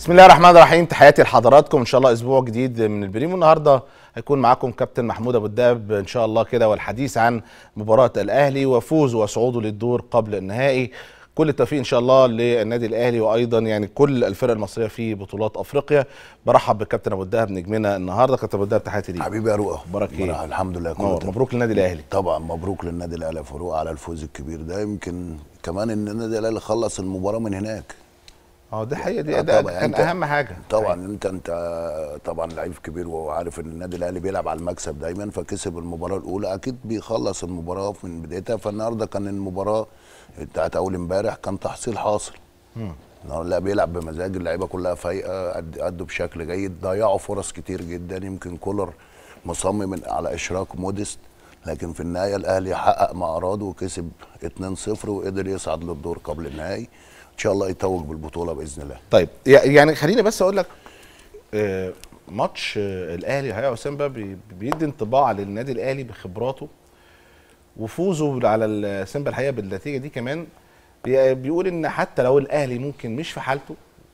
بسم الله الرحمن الرحيم تحياتي لحضراتكم ان شاء الله اسبوع جديد من البريمو النهارده هيكون معاكم كابتن محمود ابو الدهب ان شاء الله كده والحديث عن مباراه الاهلي وفوزه وصعوده للدور قبل النهائي كل التوفيق ان شاء الله للنادي الاهلي وايضا يعني كل الفرق المصريه في بطولات افريقيا برحب بالكابتن ابو الدهب نجمنا النهارده كابتن ابو الدهب تحياتي ليك حبيبي يا رؤى اخبارك ايه؟ مرحبا، الحمد لله كله نور. تمام. مبروك للنادي الاهلي طبعا مبروك للنادي الاهلي يا فاروق على الفوز الكبير ده يمكن كمان ان النادي الاهلي خلص المباراه من هناك اه دي حقيقه دي آه ده طبعاً. كان أنت- اهم حاجه طبعا انت انت طبعا لعيب كبير وعارف ان النادي الاهلي بيلعب على المكسب دايما فكسب المباراه الاولى اكيد بيخلص المباراه من بدايتها فالنهارده كان المباراه بتاعت اول امبارح كان تحصيل حاصل النهارده لا بيلعب بمزاج اللعيبه كلها فايقه قد- ادوا بشكل جيد ضيعوا فرص كتير جدا يمكن كولر مصمم على اشراك موديست لكن في النهايه الاهلي حقق ما اراده وكسب 2-0 وقدر يصعد للدور قبل النهائي ان شاء الله يتوج بالبطوله باذن الله طيب يع- يعني خليني بس اقول لك آه، ماتش آه، الاهلي الحقيقه وسام بقى بي- بيدي انطباع للنادي الاهلي بخبراته وفوزه على ال- سيمبا الحقيقه بالنتيجه دي كمان بي- بيقول ان حتى لو الاهلي ممكن مش في حالته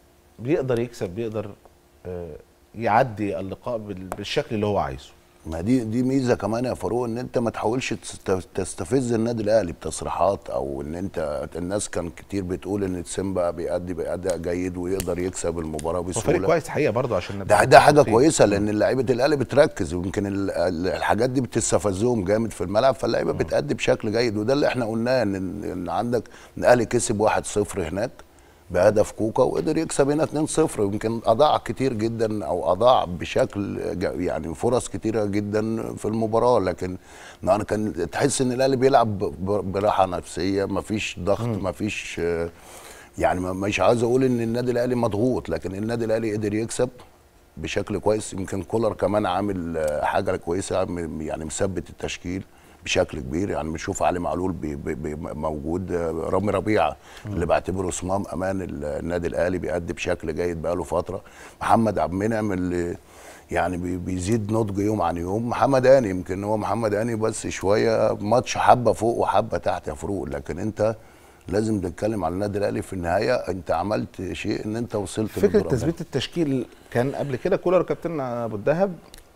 بيقدر يكسب بيقدر آه، يعدي اللقاء بال- بالشكل اللي هو عايزه ما دي دي ميزه كمان يا فاروق ان انت ما تحاولش تست- تستفز النادي الاهلي بتصريحات او ان انت الناس كان كتير بتقول ان سيمبا بيأدي باداء جيد ويقدر يكسب المباراه هو فريق بسهوله كويس الحقيقه برضه عشان نبقى ده ده حاجه متفقين. كويسه لان لعيبه الاهلي بتركز ويمكن ال- ال- الحاجات دي بتستفزهم جامد في الملعب فاللعيبه بتأدي بشكل جيد وده اللي احنا قلناه ان ان عندك ان الاهلي كسب 1-0 هناك بهدف كوكا وقدر يكسب هنا 2-0 يمكن اضاع كتير جدا او اضاع بشكل ج- يعني فرص كتيره جدا في المباراه لكن انا كان تحس ان الاهلي بيلعب ب- براحه نفسيه مفيش ضغط مفيش آه، يعني ما- مش عاوز اقول ان النادي الاهلي مضغوط لكن النادي الاهلي قدر يكسب بشكل كويس يمكن كولر كمان عامل آه، حاجه كويسه عم- يعني مثبت التشكيل بشكل كبير يعني بنشوف علي معلول بي بي بي موجود آه، رامي ربيعه اللي بعتبره صمام امان ال- النادي الاهلي بيأدي بشكل جيد بقاله فتره محمد عبد المنعم اللي يعني بي- بيزيد نضج يوم عن يوم محمد هاني يمكن هو محمد هاني بس شويه ماتش حبه فوق وحبه تحت يا فروق لكن انت لازم نتكلم على النادي الاهلي في النهايه انت عملت شيء ان انت وصلت فكره للدور ده. تثبيت التشكيل كان قبل كده كولر كابتن ابو الدهب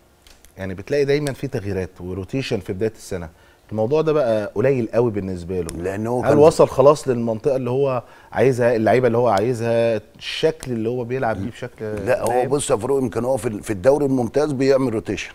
يعني بتلاقي دايما في تغييرات وروتيشن في بدايه السنه الموضوع ده بقى قليل قوي بالنسبه له لان هو هل كان وصل خلاص للمنطقه اللي هو عايزها اللعيبه اللي هو عايزها الشكل اللي هو بيلعب بيه بشكل لا هو دايم؟ بص يا فاروق يمكن هو في في الدوري الممتاز بيعمل روتيشن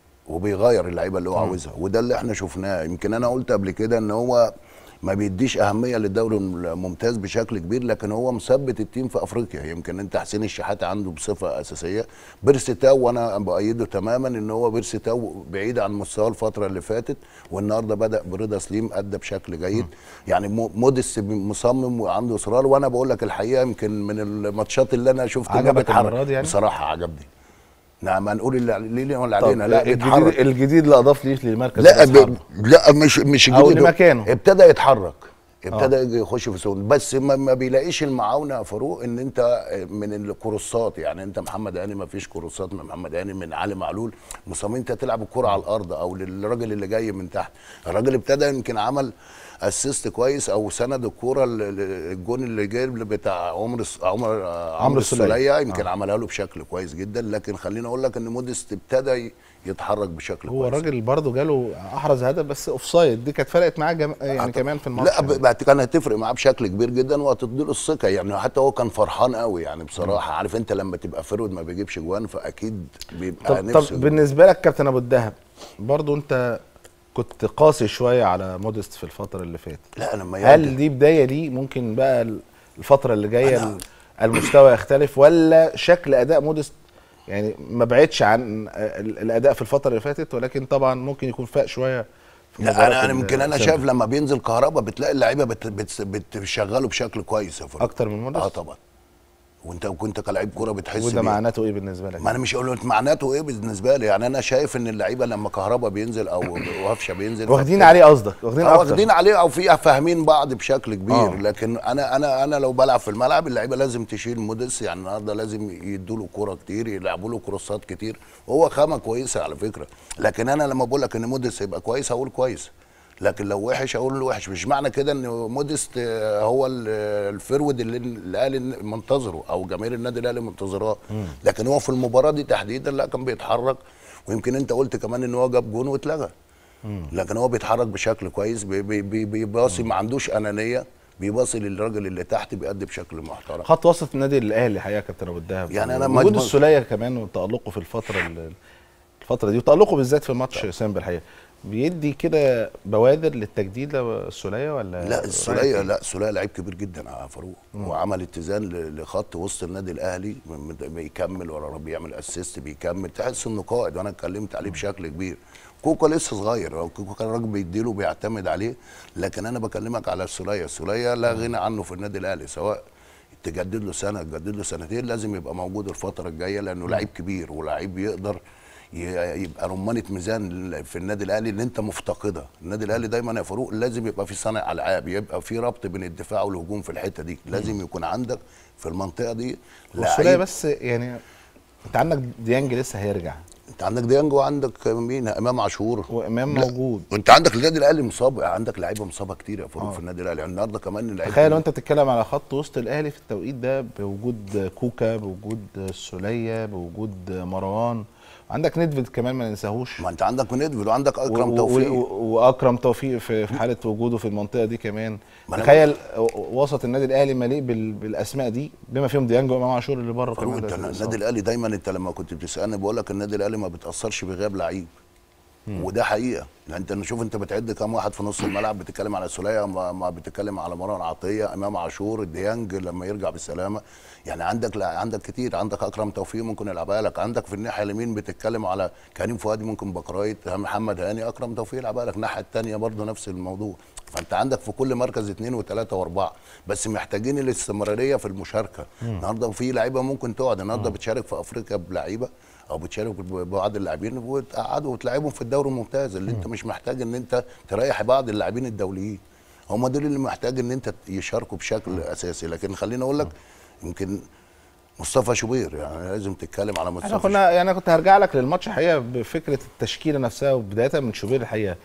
وبيغير اللعيبه اللي هو عاوزها وده اللي احنا شفناه يمكن انا قلت قبل كده ان هو ما بيديش اهميه للدوري الممتاز بشكل كبير لكن هو مثبت التيم في افريقيا يمكن انت حسين الشحات عنده بصفه اساسيه بيرسي تاو وانا بايده تماما ان هو بيرسي تاو بعيد عن مستواه الفتره اللي فاتت والنهارده بدا برضا سليم ادى بشكل جيد يعني مو- موديس مصمم وعنده اصرار وانا بقول لك الحقيقه يمكن من الماتشات اللي انا شفت إنها عجبك بيتحرك. المرة دي يعني؟ بصراحه عجبني نعم هنقول اللي علي- ليه ولا طب علينا لا الجديد بيتحرك الجديد اللي اضاف ليه للمركز لا راس ب... حربة. لا مش مش أو جديد لمكانه. ابتدى يتحرك ابتدى يجي يخش في سون بس ما, ما بيلاقيش المعاونه يا فاروق ان انت من الكروسات يعني انت محمد هاني ما فيش كروسات من محمد هاني من علي معلول مصمم انت تلعب الكره على الارض او للراجل اللي جاي من تحت الراجل ابتدى يمكن عمل اسيست كويس او سند الكوره ال- ال- الجون اللي جاي بتاع عمر الس- عمر عمرو السولية. السوليه يمكن عملها له بشكل كويس جدا لكن خليني اقول لك ان موديست ابتدى ي- يتحرك بشكل هو كويس الراجل برضه جاله احرز هدف بس اوف سايد دي كانت فرقت معاه جم... يعني كمان في الماتش لا ب- بعد كان هتفرق معاه بشكل كبير جدا وهتديله الثقه يعني حتى هو كان فرحان قوي يعني بصراحه عارف انت لما تبقى فرود ما بيجيبش جوان فاكيد بيبقى طب نفسه طب بالنسبه لك كابتن ابو الدهب برضه انت كنت قاسي شويه على موديست في الفتره اللي فاتت لا لما هل يرجع دي بدايه ليه ممكن بقى الفتره اللي جايه أنا- ال- المستوى يختلف ولا شكل اداء موديست يعني ما بعدش عن ال- الاداء في الفتره اللي فاتت ولكن طبعا ممكن يكون فاق شويه في لا مباراة انا انا ال- يمكن انا السنة. شايف لما بينزل كهربا بتلاقي اللعيبه بت بت بتشغله بشكل كويس يا فاروق. اكتر من موديست اه طبعا وانت وكنت كلاعب كوره بتحس وده بيه. معناته ايه بالنسبه لك ما انا مش هقول لك معناته ايه بالنسبه لي يعني انا شايف ان اللعيبه لما كهربا بينزل او وهفشه بينزل واخدين عليه قصدك واخدين آه، اكتر واخدين عليه او في فاهمين بعض بشكل كبير آه. آه. لكن انا انا انا لو بلعب في الملعب اللعيبه لازم تشيل موديس يعني النهارده لازم يدوا له كوره كتير يلعبوا له كروسات كتير وهو خامه كويسه على فكره لكن انا لما بقول لك ان موديس يبقى كويس هقول كويس لكن لو وحش اقول له وحش مش معنى كده ان موديست آه، هو ال- الفرود اللي الاهلي منتظره او جماهير النادي الاهلي منتظراه لكن هو في المباراه دي تحديدا لا كان بيتحرك ويمكن انت قلت كمان ان هو جاب جون واتلغى لكن هو بيتحرك بشكل كويس بي- بي- بي- بيباصي ما عندوش انانيه بيباصي للراجل اللي تحت بيأدي بشكل محترم خط وسط النادي الاهلي حقيقه كابتن ابو الدهب يعني أنا وجود مجموع- السوليه كمان وتالقه في الفتره ال- الفتره دي وتالقه بالذات في ماتش سامبا الحقيقه بيدي كده بوادر للتجديد للسوليه ولا لا السوليه لا السوليه لعيب كبير جدا يا فاروق وعمل اتزان ل- لخط وسط النادي الاهلي م- م- بيكمل ورا بيعمل اسيست بيكمل تحس انه قائد وانا اتكلمت عليه بشكل كبير كوكا لسه صغير هو كوكا كان الراجل بيديله بيعتمد عليه لكن انا بكلمك على السوليه السوليه لا غنى عنه في النادي الاهلي سواء تجدد له سنه تجدد له سنتين لازم يبقى موجود الفتره الجايه لانه لعيب كبير ولعيب يقدر ي- يبقى رمانه ميزان في النادي الاهلي اللي انت مفتقدها النادي الاهلي دايما يا فاروق لازم يبقى في صانع العاب يبقى في ربط بين الدفاع والهجوم في الحته دي لازم يكون عندك في المنطقه دي السوليه لعيب بس يعني انت عندك ديانج لسه هيرجع انت عندك ديانج وعندك مين امام عاشور وامام لا. موجود وانت عندك النادي الاهلي مصاب عندك لعيبه مصابه كتير يا فاروق في النادي الاهلي يعني النهارده كمان اللعيبه تخيل وانت بتتكلم على خط وسط الاهلي في التوقيت ده بوجود كوكا بوجود السوليه بوجود مروان عندك ندفيد كمان ما ننساهوش ما انت عندك ندفيد وعندك و- اكرم و- توفيق و- واكرم توفيق في في حاله وجوده في المنطقه دي كمان ما أنا تخيل وسط النادي الاهلي مليء بال- بالاسماء دي بما فيهم ديانج وامام عاشور اللي بره فاروق كمان انت دلوقتي النادي بالإصابة. الاهلي دايما انت لما كنت بتسالني بقول لك النادي الاهلي ما بتاثرش بغياب لعيب وده حقيقه يعني انت شوف انت بتعد كام واحد في نص الملعب بتتكلم على سوليه ما, ما بتتكلم على مروان عطيه امام عاشور ديانج لما يرجع بالسلامه يعني عندك لا عندك كتير عندك اكرم توفيق ممكن يلعبها لك عندك في الناحيه اليمين بتتكلم على كريم فؤاد ممكن بكرايت محمد هاني اكرم توفيق يلعبها لك الناحيه الثانيه برضه نفس الموضوع فانت عندك في كل مركز اثنين وثلاثه واربعه بس محتاجين الاستمراريه في المشاركه النهارده في لعيبه ممكن تقعد النهارده بتشارك في افريقيا بلعيبه او بتشارك ببعض اللاعبين وتقعدوا وتلعبهم في الدوري الممتاز اللي انت مش محتاج ان انت تريح بعض اللاعبين الدوليين هم دول اللي محتاج ان انت يشاركوا بشكل اساسي لكن خليني اقول لك يمكن مصطفى شوبير يعني لازم تتكلم على احنا مصطفى كنا يعني انا كنت هرجع لك للماتش الحقيقه بفكره التشكيله نفسها وبدايه من شوبير الحقيقه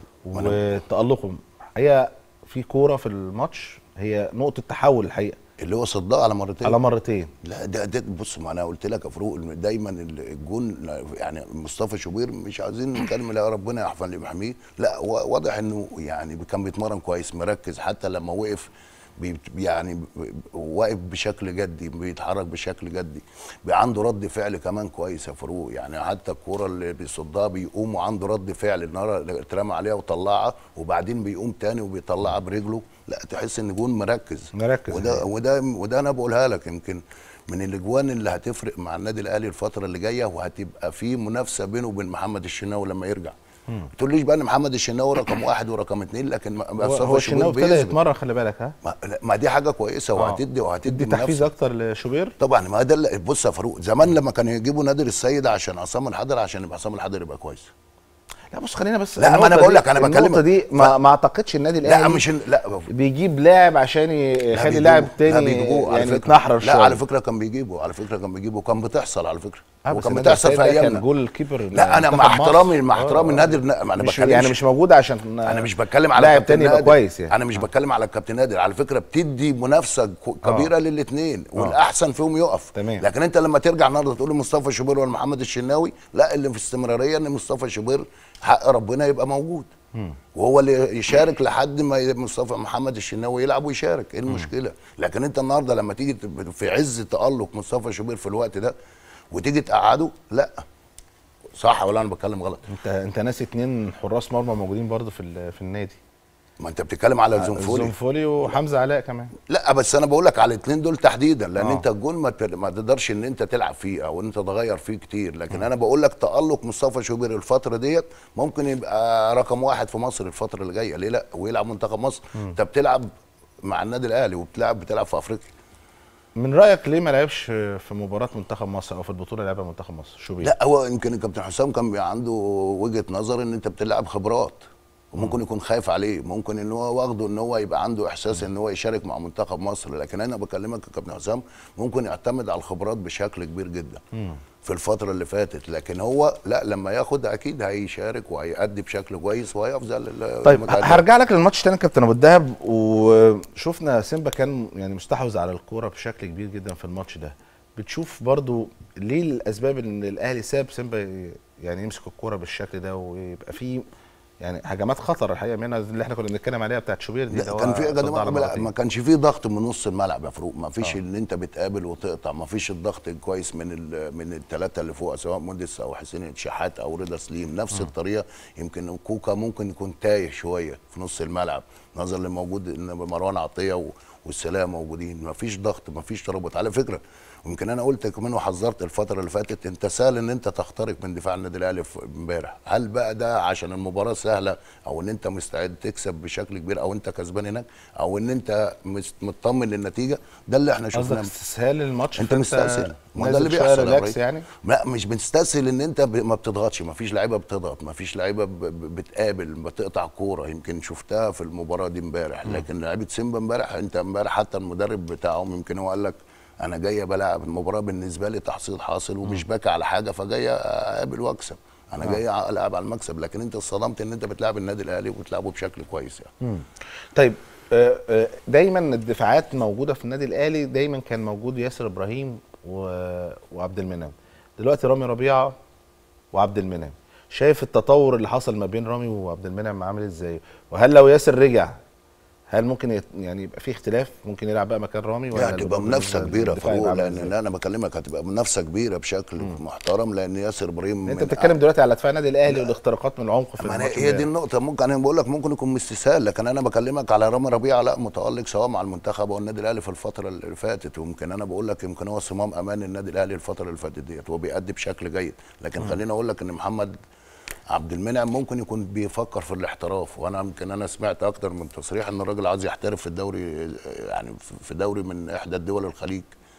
وتالقه الحقيقه في كوره في الماتش هي نقطه تحول الحقيقه اللي هو صدها على مرتين على مرتين لا ده ده بص ما انا قلت لك يا فاروق إن دايما الجون يعني مصطفى شوبير مش عايزين نتكلم لا ربنا يحفظ اللي يحميه لا هو واضح انه يعني كان بيتمرن كويس مركز حتى لما وقف بي يعني واقف بشكل جدي بيتحرك بشكل جدي بي عنده رد فعل كمان كويس يا فاروق يعني حتى الكوره اللي بيصدها بيقوم وعنده رد فعل النهارده اترمى عليها وطلعها وبعدين بيقوم تاني وبيطلعها برجله لا تحس ان جون مركز مركز وده وده وده انا بقولها لك يمكن من الاجوان اللي هتفرق مع النادي الاهلي الفتره اللي جايه وهتبقى في منافسه بينه وبين محمد الشناوي لما يرجع ما تقوليش بقى ان محمد الشناوي رقم واحد ورقم اثنين لكن هو, مصطفى هو شوبير الشناوي ابتدى بيثبت. يتمرن خلي بالك ها ما, لا، ما دي حاجه كويسه وهتدي وهتدي تدي تحفيز منافسة. اكتر لشوبير طبعا ما ده اللي- بص يا فاروق زمان لما كانوا يجيبوا نادر السيد عشان عصام الحضر عشان يبقى عصام الحضر يبقى كويس لا بص خلينا بس لا، ما النقطة أنا بقول دي- لك، أنا النقطة بكلمك. دي ما, ما اعتقدش النادي لا الاهلي مش لا بيجيب لاعب عشان لا يخلي بيجيبوا- لاعب لا تاني بيجيبوه على يعني فكرة. يتنحرر لا شويه على فكره كان بيجيبوا على فكره كان بيجيبوا كان بتحصل على فكره آه، بس وكان نادر بتحصل السيد في ده كان ايامنا جول الكيبر لا انا منتخب مع مصر. احترامي مع آه، احترامي آه. نادر انا مش بتكلمش يعني مش موجود عشان انا مش بتكلم على لاعب كابتن تاني يبقى نادر. كويس يعني انا مش بتكلم على الكابتن نادر على فكره بتدي منافسه ك- كبيره للاثنين والاحسن فيهم يقف تمام. لكن انت لما ترجع النهارده تقول لي مصطفى شوبير ولا محمد الشناوي لا اللي في استمراريه ان مصطفى شوبير حق ربنا يبقى موجود وهو اللي يشارك لحد ما ي- مصطفى محمد الشناوي يلعب ويشارك ايه المشكله لكن انت النهارده لما تيجي ت- في عز تالق مصطفى شوبير في الوقت ده وتيجي تقعده لا صح ولا انا بتكلم غلط انت انت ناسي اتنين حراس مرمى موجودين برضه في ال- في النادي ما انت بتتكلم على الزنفولي زنفولي وحمزه علاء كمان لا بس انا بقول لك على الاثنين دول تحديدا لان آه. آه. انت الجون ما ت- ما تقدرش ان انت تلعب فيه او انت تغير فيه كتير لكن انا بقول لك تالق مصطفى شوبير الفتره ديت ممكن يبقى رقم واحد في مصر الفتره اللي جايه ليه لا ويلعب منتخب مصر انت بتلعب مع النادي الاهلي وبتلعب بتلعب في افريقيا من رايك ليه ما لعبش في مباراه منتخب مصر او في البطوله اللي لعبها منتخب مصر شوبير لا هو يمكن الكابتن حسام كان بي- عنده وجهه نظر ان انت بتلعب خبرات وممكن يكون خايف عليه ممكن ان هو واخده ان هو يبقى عنده احساس ان هو يشارك مع منتخب مصر لكن انا بكلمك يا كابتن حسام ممكن يعتمد على الخبرات بشكل كبير جدا في الفترة اللي فاتت لكن هو لا لما ياخد اكيد هيشارك وهيأدي بشكل كويس وهيفضل طيب المتقدم. هرجع لك للماتش تاني يا كابتن ابو الدهب وشفنا سيمبا كان يعني مستحوذ على الكوره بشكل كبير جدا في الماتش ده بتشوف برضو ليه الاسباب ان الاهلي ساب سيمبا يعني يمسك الكوره بالشكل ده ويبقى فيه يعني هجمات خطر الحقيقه منها اللي احنا كنا بنتكلم عليها بتاعت شوبير دي لا اللي هو كان في صد على جماعة لا، مرتين. ما كانش في ضغط من نص الملعب يا فاروق ما فيش آه. ان انت بتقابل وتقطع ما فيش الضغط الكويس من ال- من الثلاثه اللي فوق سواء مهندس او حسين شحات او رضا سليم نفس الطريقه يمكن كوكا ممكن يكون تايه شويه في نص الملعب نظرا لموجود ان مروان عطيه و- والسلام موجودين ما فيش ضغط ما فيش ترابط على فكره ويمكن انا قلت كمان وحذرت الفتره اللي فاتت انت سهل ان انت تخترق من دفاع النادي الاهلي في- امبارح هل بقى ده عشان المباراه سهله او ان انت مستعد تكسب بشكل كبير او انت كسبان هناك او ان انت مست- مطمن للنتيجه ده اللي احنا قصدك شفناه استسهال الماتش انت فأنت مستسهل ما ده نازل اللي شوية بيحصل يا ريلاكس ريس. يعني لا مش بتستسهل ان انت ب... ما بتضغطش ما فيش لعيبه بتضغط ما فيش لعيبه ب... ب- بتقابل بتقطع كوره يمكن شفتها في المباراه دي امبارح لكن لعيبه سيمبا امبارح انت امبارح حتى المدرب بتاعهم يمكن هو قال لك انا جاي بلعب المباراه بالنسبه لي تحصيل حاصل ومش باكي على حاجه فجاي اقابل واكسب انا جاي العب على المكسب لكن انت اتصدمت ان انت بتلعب النادي الاهلي وبتلعبه بشكل كويس يعني طيب آه، آه، دايما الدفاعات موجوده في النادي الاهلي دايما كان موجود ياسر ابراهيم و... وعبد المنعم دلوقتي رامي ربيعه وعبد المنعم شايف التطور اللي حصل ما بين رامي وعبد المنعم عامل ازاي وهل لو ياسر رجع هل ممكن يت... يعني يبقى في اختلاف ممكن يلعب بقى مكان رامي ولا يعني هتبقى برضه منافسه بالنسبة كبيره للدفاع فاروق يبقى عامل لان إزاي؟ لا انا بكلمك هتبقى منافسه كبيره بشكل محترم لان ياسر ابراهيم انت من بتتكلم دلوقتي على دفاع النادي الاهلي والاختراقات من العمق في ما أنا الماتش هي دي امبارح. النقطة ممكن أنا بقول لك ممكن يكون من استسهال لكن أنا بكلمك على رامي ربيعة لا متألق سواء مع المنتخب أو النادي الأهلي في الفترة اللي فاتت ويمكن أنا بقول لك يمكن هو صمام أمان النادي الأهلي الفترة اللي فاتت ديت هو بيأدي بشكل جيد لكن خليني أقول لك إن محمد عبد المنعم ممكن يكون بيفكر في الاحتراف وانا يمكن انا سمعت اكتر من تصريح ان الراجل عايز يحترف في الدوري يعني في دوري من احدى الدول الخليج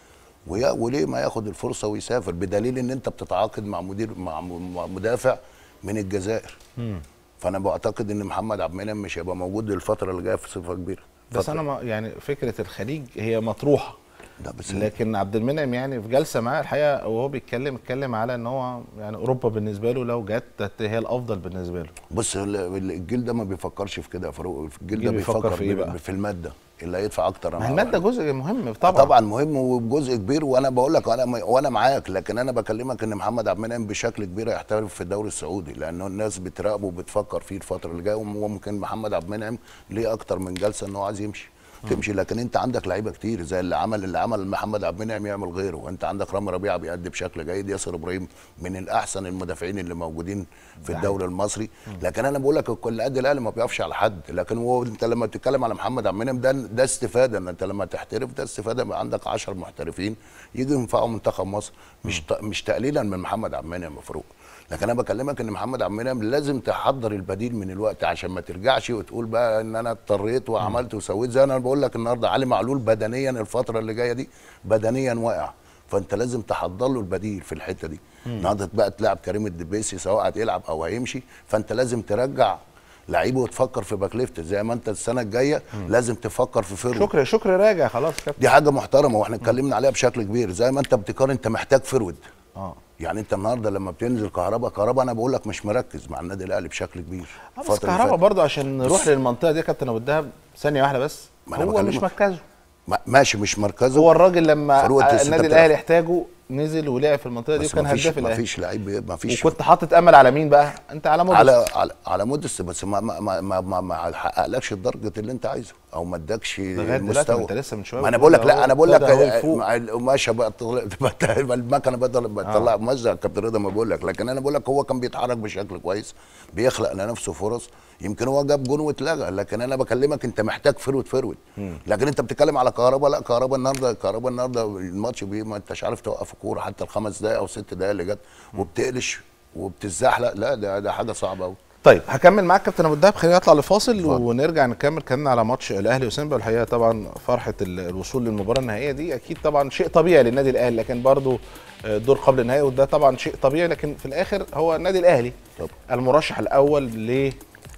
ويا وليه ما ياخد الفرصه ويسافر بدليل ان انت بتتعاقد مع مدير مع م- مع مدافع من الجزائر فانا بعتقد ان محمد عبد المنعم مش هيبقى موجود الفتره اللي جايه في صفه كبيره بس فترة- انا ما يعني فكره الخليج هي مطروحه لا بس لكن عبد المنعم يعني في جلسه معاه الحقيقه وهو بيتكلم اتكلم على ان هو يعني اوروبا بالنسبه له لو جت هي الافضل بالنسبه له بص ال- ال- الجيل ده ما بيفكرش في كده يا فاروق الجيل الجيل ده بيفكر بيفكر في إيه ب- بقى؟ في الماده اللي هيدفع اكتر ما أنا الماده أقول. جزء مهم طبعا طبعا طبعا مهم وبجزء كبير وانا بقول لك وانا وانا معاك لكن انا بكلمك ان محمد عبد المنعم بشكل كبير هيحترف في الدوري السعودي لانه الناس بتراقبه وبتفكر فيه الفتره اللي جايه وممكن محمد عبد المنعم ليه اكتر من جلسه ان هو عايز يمشي تمشي لكن انت عندك لعيبه كتير زي اللي عمل اللي عمل محمد عبد المنعم يعمل غيره وانت عندك رامي ربيعه بيأدي بشكل جيد ياسر ابراهيم من الاحسن المدافعين اللي موجودين في الدوري المصري لكن انا بقول لك الكل قد الاهلي ما بيقفش على حد لكن هو انت لما بتتكلم على محمد عبد المنعم ده ده استفاده ان انت لما تحترف ده استفاده يبقى عندك 10 محترفين يجوا ينفعوا منتخب مصر مش ت- مش تقليلا من محمد عبد المنعم يا فاروق لكن انا بكلمك ان محمد عبد المنعم لازم تحضر البديل من الوقت عشان ما ترجعش وتقول بقى ان انا اضطريت وعملت وسويت زي انا بقول لك النهارده علي معلول بدنيا الفتره اللي جايه دي بدنيا واقع فانت لازم تحضر له البديل في الحته دي النهارده بقى تلعب كريم الدبيسي سواء هتلعب او هيمشي فانت لازم ترجع لعيبه وتفكر في باك ليفت زي ما انت السنه الجايه لازم تفكر في فيرو شكري شكري راجع خلاص كابتن دي حاجه محترمه واحنا اتكلمنا عليها بشكل كبير زي ما انت بتقارن انت محتاج فرود اه يعني انت النهارده لما بتنزل كهربا كهربا انا بقول لك مش مركز مع النادي الاهلي بشكل كبير آه، بس الفترة اللي كهربا فاتت. برضه عشان نروح بس- للمنطقه دي يا كابتن ابو الدهب ثانيه واحده بس ما أنا هو بكلمك. مش مركزه ما- ماشي مش مركزه هو الراجل لما فاروق، انت لسه النادي انت الاهلي بتعرف. احتاجه نزل ولعب في المنطقه دي بس وكان ما فيش هداف ما الاهلي فيش لعيب ما فيش وكنت حاطط امل على مين بقى انت على موديس على على على مودست بس ما ما ما ما, ما, ما حققلكش الدرجه اللي انت عايزه او ما ادكش دلوقتي المستوى ما انت لسه من شوية ما انا بتقول بقول لك اهو لا انا بقول لك ابتدى اهو يفوق. مع القماشه بقى طل- بت- المكنه بدل بتطلع قماشه يا كابتن رضا ما بقول لك لكن انا بقول لك هو كان بيتحرك بشكل كويس بيخلق لنفسه فرص يمكن هو جاب جون واتلغى لكن انا بكلمك انت محتاج فرود فرود لكن انت بتتكلم على كهربا لا كهربا النهارده كهربا النهارده الماتش بي ما انتش عارف توقف الكوره حتى الخمس دقائق او ست دقائق اللي جت وبتقلش وبتزحلق لا ده ده حاجه صعبه قوي طيب هكمل معاك كابتن ابو الدهب خلينا نطلع لفاصل ونرجع نكمل كلامنا على ماتش الاهلي وسيمبا والحقيقه طبعا فرحه ال- الوصول للمباراه النهائيه دي اكيد طبعا شيء طبيعي للنادي الاهلي لكن برضو آه، الدور قبل النهائي وده طبعا شيء طبيعي لكن في الاخر هو النادي الاهلي طبعا. المرشح الاول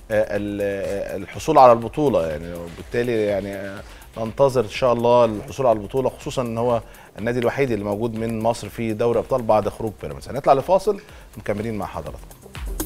ال- آه، الحصول على البطوله يعني وبالتالي يعني آه، ننتظر ان شاء الله الحصول على البطوله خصوصا ان هو النادي الوحيد اللي موجود من مصر في دوري ابطال بعد خروج بيراميدز هنطلع لفاصل مكملين مع حضراتكم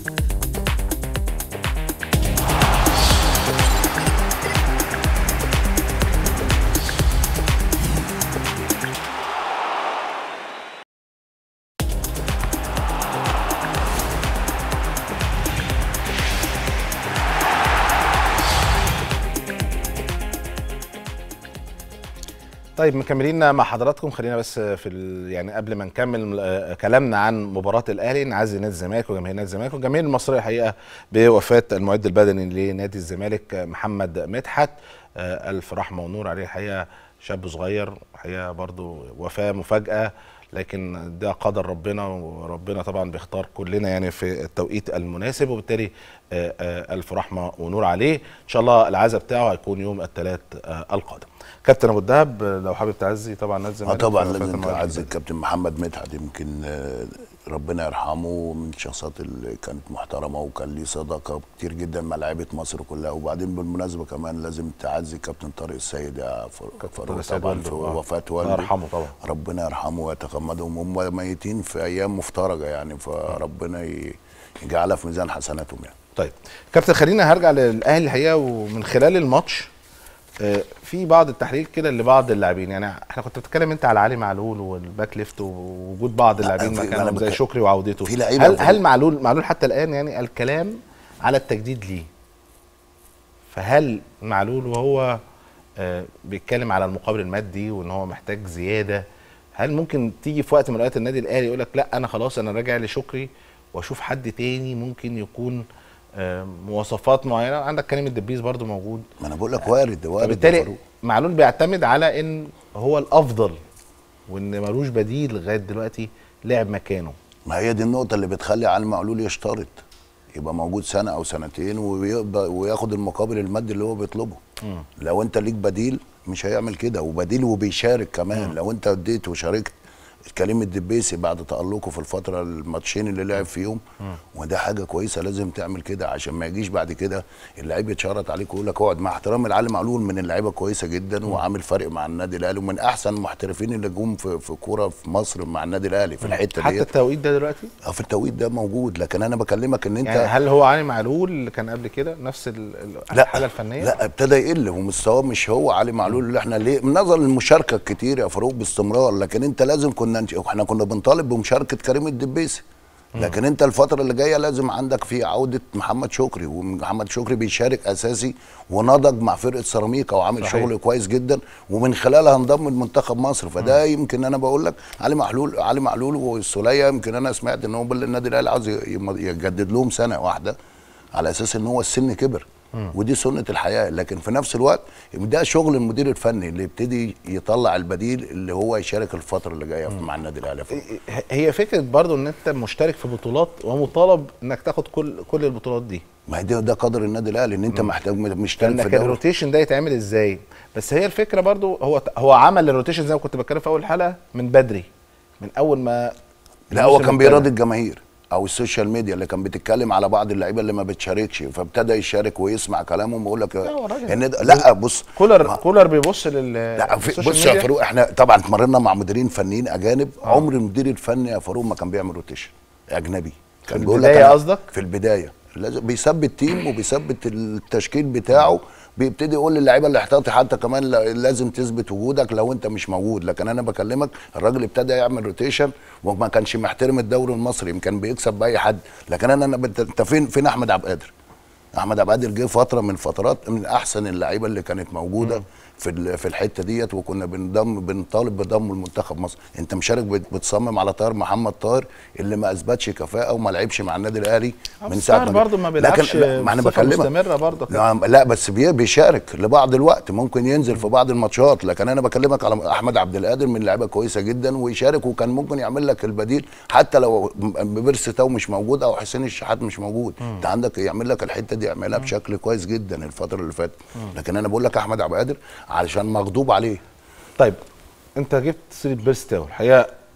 طيب مكملين مع حضراتكم خلينا بس في ال... يعني قبل ما نكمل آه، كلامنا عن مباراه الاهلي نعزي نادي الزمالك وجماهير نادي الزمالك والجماهير المصريه الحقيقه بوفاه المعد البدني لنادي الزمالك آه، محمد مدحت آه، الف رحمه ونور عليه الحقيقه شاب صغير الحقيقه برضو وفاه مفاجاه لكن ده قدر ربنا وربنا طبعا بيختار كلنا يعني في التوقيت المناسب وبالتالي آه، آه، الف رحمه ونور عليه ان شاء الله العزاء بتاعه هيكون يوم الثلاث القادم كابتن ابو الدهب آه، لو حابب تعزي طبعا نادي اه الزمالك طبعا في وفاة لازم المعد تعزي البدني. الكابتن محمد مدحت يمكن آه، ربنا يرحمه من الشخصيات اللي كانت محترمه وكان ليه صداقه كتير جدا مع لعيبه مصر كلها وبعدين بالمناسبه كمان لازم تعزي كابتن طارق السيد يا فاروق فاروق السيد طبعا والده، في آه. وفاه الله والده يرحمه طبعا ربنا يرحمه ويتغمدهم هم ميتين في ايام مفترجه يعني فربنا ي- يجعلها في ميزان حسناتهم يعني طيب كابتن خلينا هرجع للاهلي الحقيقه ومن خلال الماتش آه، في بعض التحليل كده لبعض اللاعبين يعني احنا كنت بتتكلم انت على علي معلول والباك ليفت ووجود بعض اللاعبين في- مكانهم أنا زي بك- شكري وعودته في لعيبة هل في- هل معلول معلول حتى الان يعني الكلام على التجديد ليه فهل معلول وهو آه، بيتكلم على المقابل المادي وان هو محتاج زياده هل ممكن تيجي في وقت من اوقات النادي الاهلي يقول لك لا انا خلاص انا راجع لشكري واشوف حد تاني ممكن يكون آه، مواصفات معينه عندك كريم الدبيس برضو موجود ما انا بقول لك وارد وارد يا فبالتالي فاروق. معلول بيعتمد على ان هو الافضل وان ملوش بديل لغايه دلوقتي لعب مكانه ما هي دي النقطة اللي بتخلي علي معلول يشترط يبقى موجود سنة أو سنتين ويقبل وياخد المقابل المادي اللي هو بيطلبه لو أنت ليك بديل مش هيعمل كده وبديل وبيشارك كمان لو أنت اديت وشاركت كريم الدبيسي بعد تألقه في الفترة الماتشين اللي لعب فيهم وده حاجة كويسة لازم تعمل كده عشان ما يجيش بعد كده اللعيب يتشرط عليك ويقول لك اقعد مع احترامي لعلي معلول من اللعيبة كويسة جدا وعامل فرق مع النادي الأهلي ومن أحسن المحترفين اللي جم في في كورة في مصر مع النادي الأهلي في الحتة حتى ديت التوقيت ده دلوقتي اه في التوقيت ده موجود لكن انا بكلمك ان انت يعني هل هو علي معلول اللي كان قبل كده نفس ال- ال- لا الحاله الفنيه لا ابتدى يقل ومستواه مش هو علي معلول اللي احنا ليه من نظر المشاركه الكتير يا فاروق باستمرار لكن انت لازم كنا احنا كنا بنطالب بمشاركه كريم الدبيسي لكن انت الفتره اللي جايه لازم عندك في عوده محمد شكري ومحمد شكري بيشارك اساسي ونضج مع فرقه سيراميكا وعامل صحيح. شغل كويس جدا ومن خلالها انضم لمنتخب مصر فده يمكن انا بقول لك علي معلول علي معلول والسوليه يمكن انا سمعت ان هو بال- النادي الاهلي عاوز ي- يم- يجدد لهم سنه واحده على اساس ان هو السن كبر ودي سنه الحياه لكن في نفس الوقت ده شغل المدير الفني اللي يبتدي يطلع البديل اللي هو يشارك الفتره اللي جايه مع النادي الاهلي هي فكره برضو ان انت مشترك في بطولات ومطالب انك تاخد كل كل البطولات دي ما هي ده, ده قدر النادي الاهلي ان انت محتاج مشترك في انك الدوري الروتيشن ده يتعمل ازاي بس هي الفكره برضو هو هو عمل الروتيشن زي ما كنت بتكلم في اول حلقه من بدري من اول ما لا هو الموسم كان ابتدى. بيراضي الجماهير او السوشيال ميديا اللي كان بتتكلم على بعض اللعيبه اللي ما بتشاركش فابتدى يشارك ويسمع كلامهم ويقول لك هو راجل. ان ده لا بص كولر ما- كولر بيبص لل لا في السوشيال بص يا ميديا. فاروق احنا طبعا اتمرنا مع مديرين فنيين اجانب عمر المدير الفني يا فاروق ما كان بيعمل روتيشن اجنبي كان بيقول لك البداية أنا- قصدك؟ في البدايه لازم بيثبت تيم وبيثبت التشكيل بتاعه بيبتدي يقول للعيبه الاحتياطي حتى كمان لا- لازم تثبت وجودك لو انت مش موجود لكن انا بكلمك الراجل ابتدى يعمل روتيشن وما كانش محترم الدوري المصري يمكن بيكسب باي حد لكن انا انا بت- انت فين فين احمد عبد القادر احمد عبد القادر جه فتره من فترات من احسن اللعيبه اللي كانت موجوده في ال- في الحته ديت وكنا بنضم بنطالب بضمه لمنتخب مصر انت مشارك بت- بتصمم على طاهر محمد طاهر اللي ما اثبتش كفاءه وما لعبش مع النادي الاهلي من ساعه طاهر برضه ما بيلعبش لا، ما انا بصفة بكلمك مستمرة برضه. لا, لا بس بي- بيشارك لبعض الوقت ممكن ينزل في بعض الماتشات لكن انا بكلمك على احمد عبد القادر من لعيبه كويسه جدا ويشارك وكان ممكن يعمل لك البديل حتى لو بيرسي تاو مش موجود او حسين الشحات مش موجود انت عندك يعمل لك الحته دي يعملها بشكل كويس جدا الفتره اللي فاتت لكن انا بقول لك احمد عبد القادر علشان مغضوب عليه طيب انت جبت سيره بيرستاو الحقيقه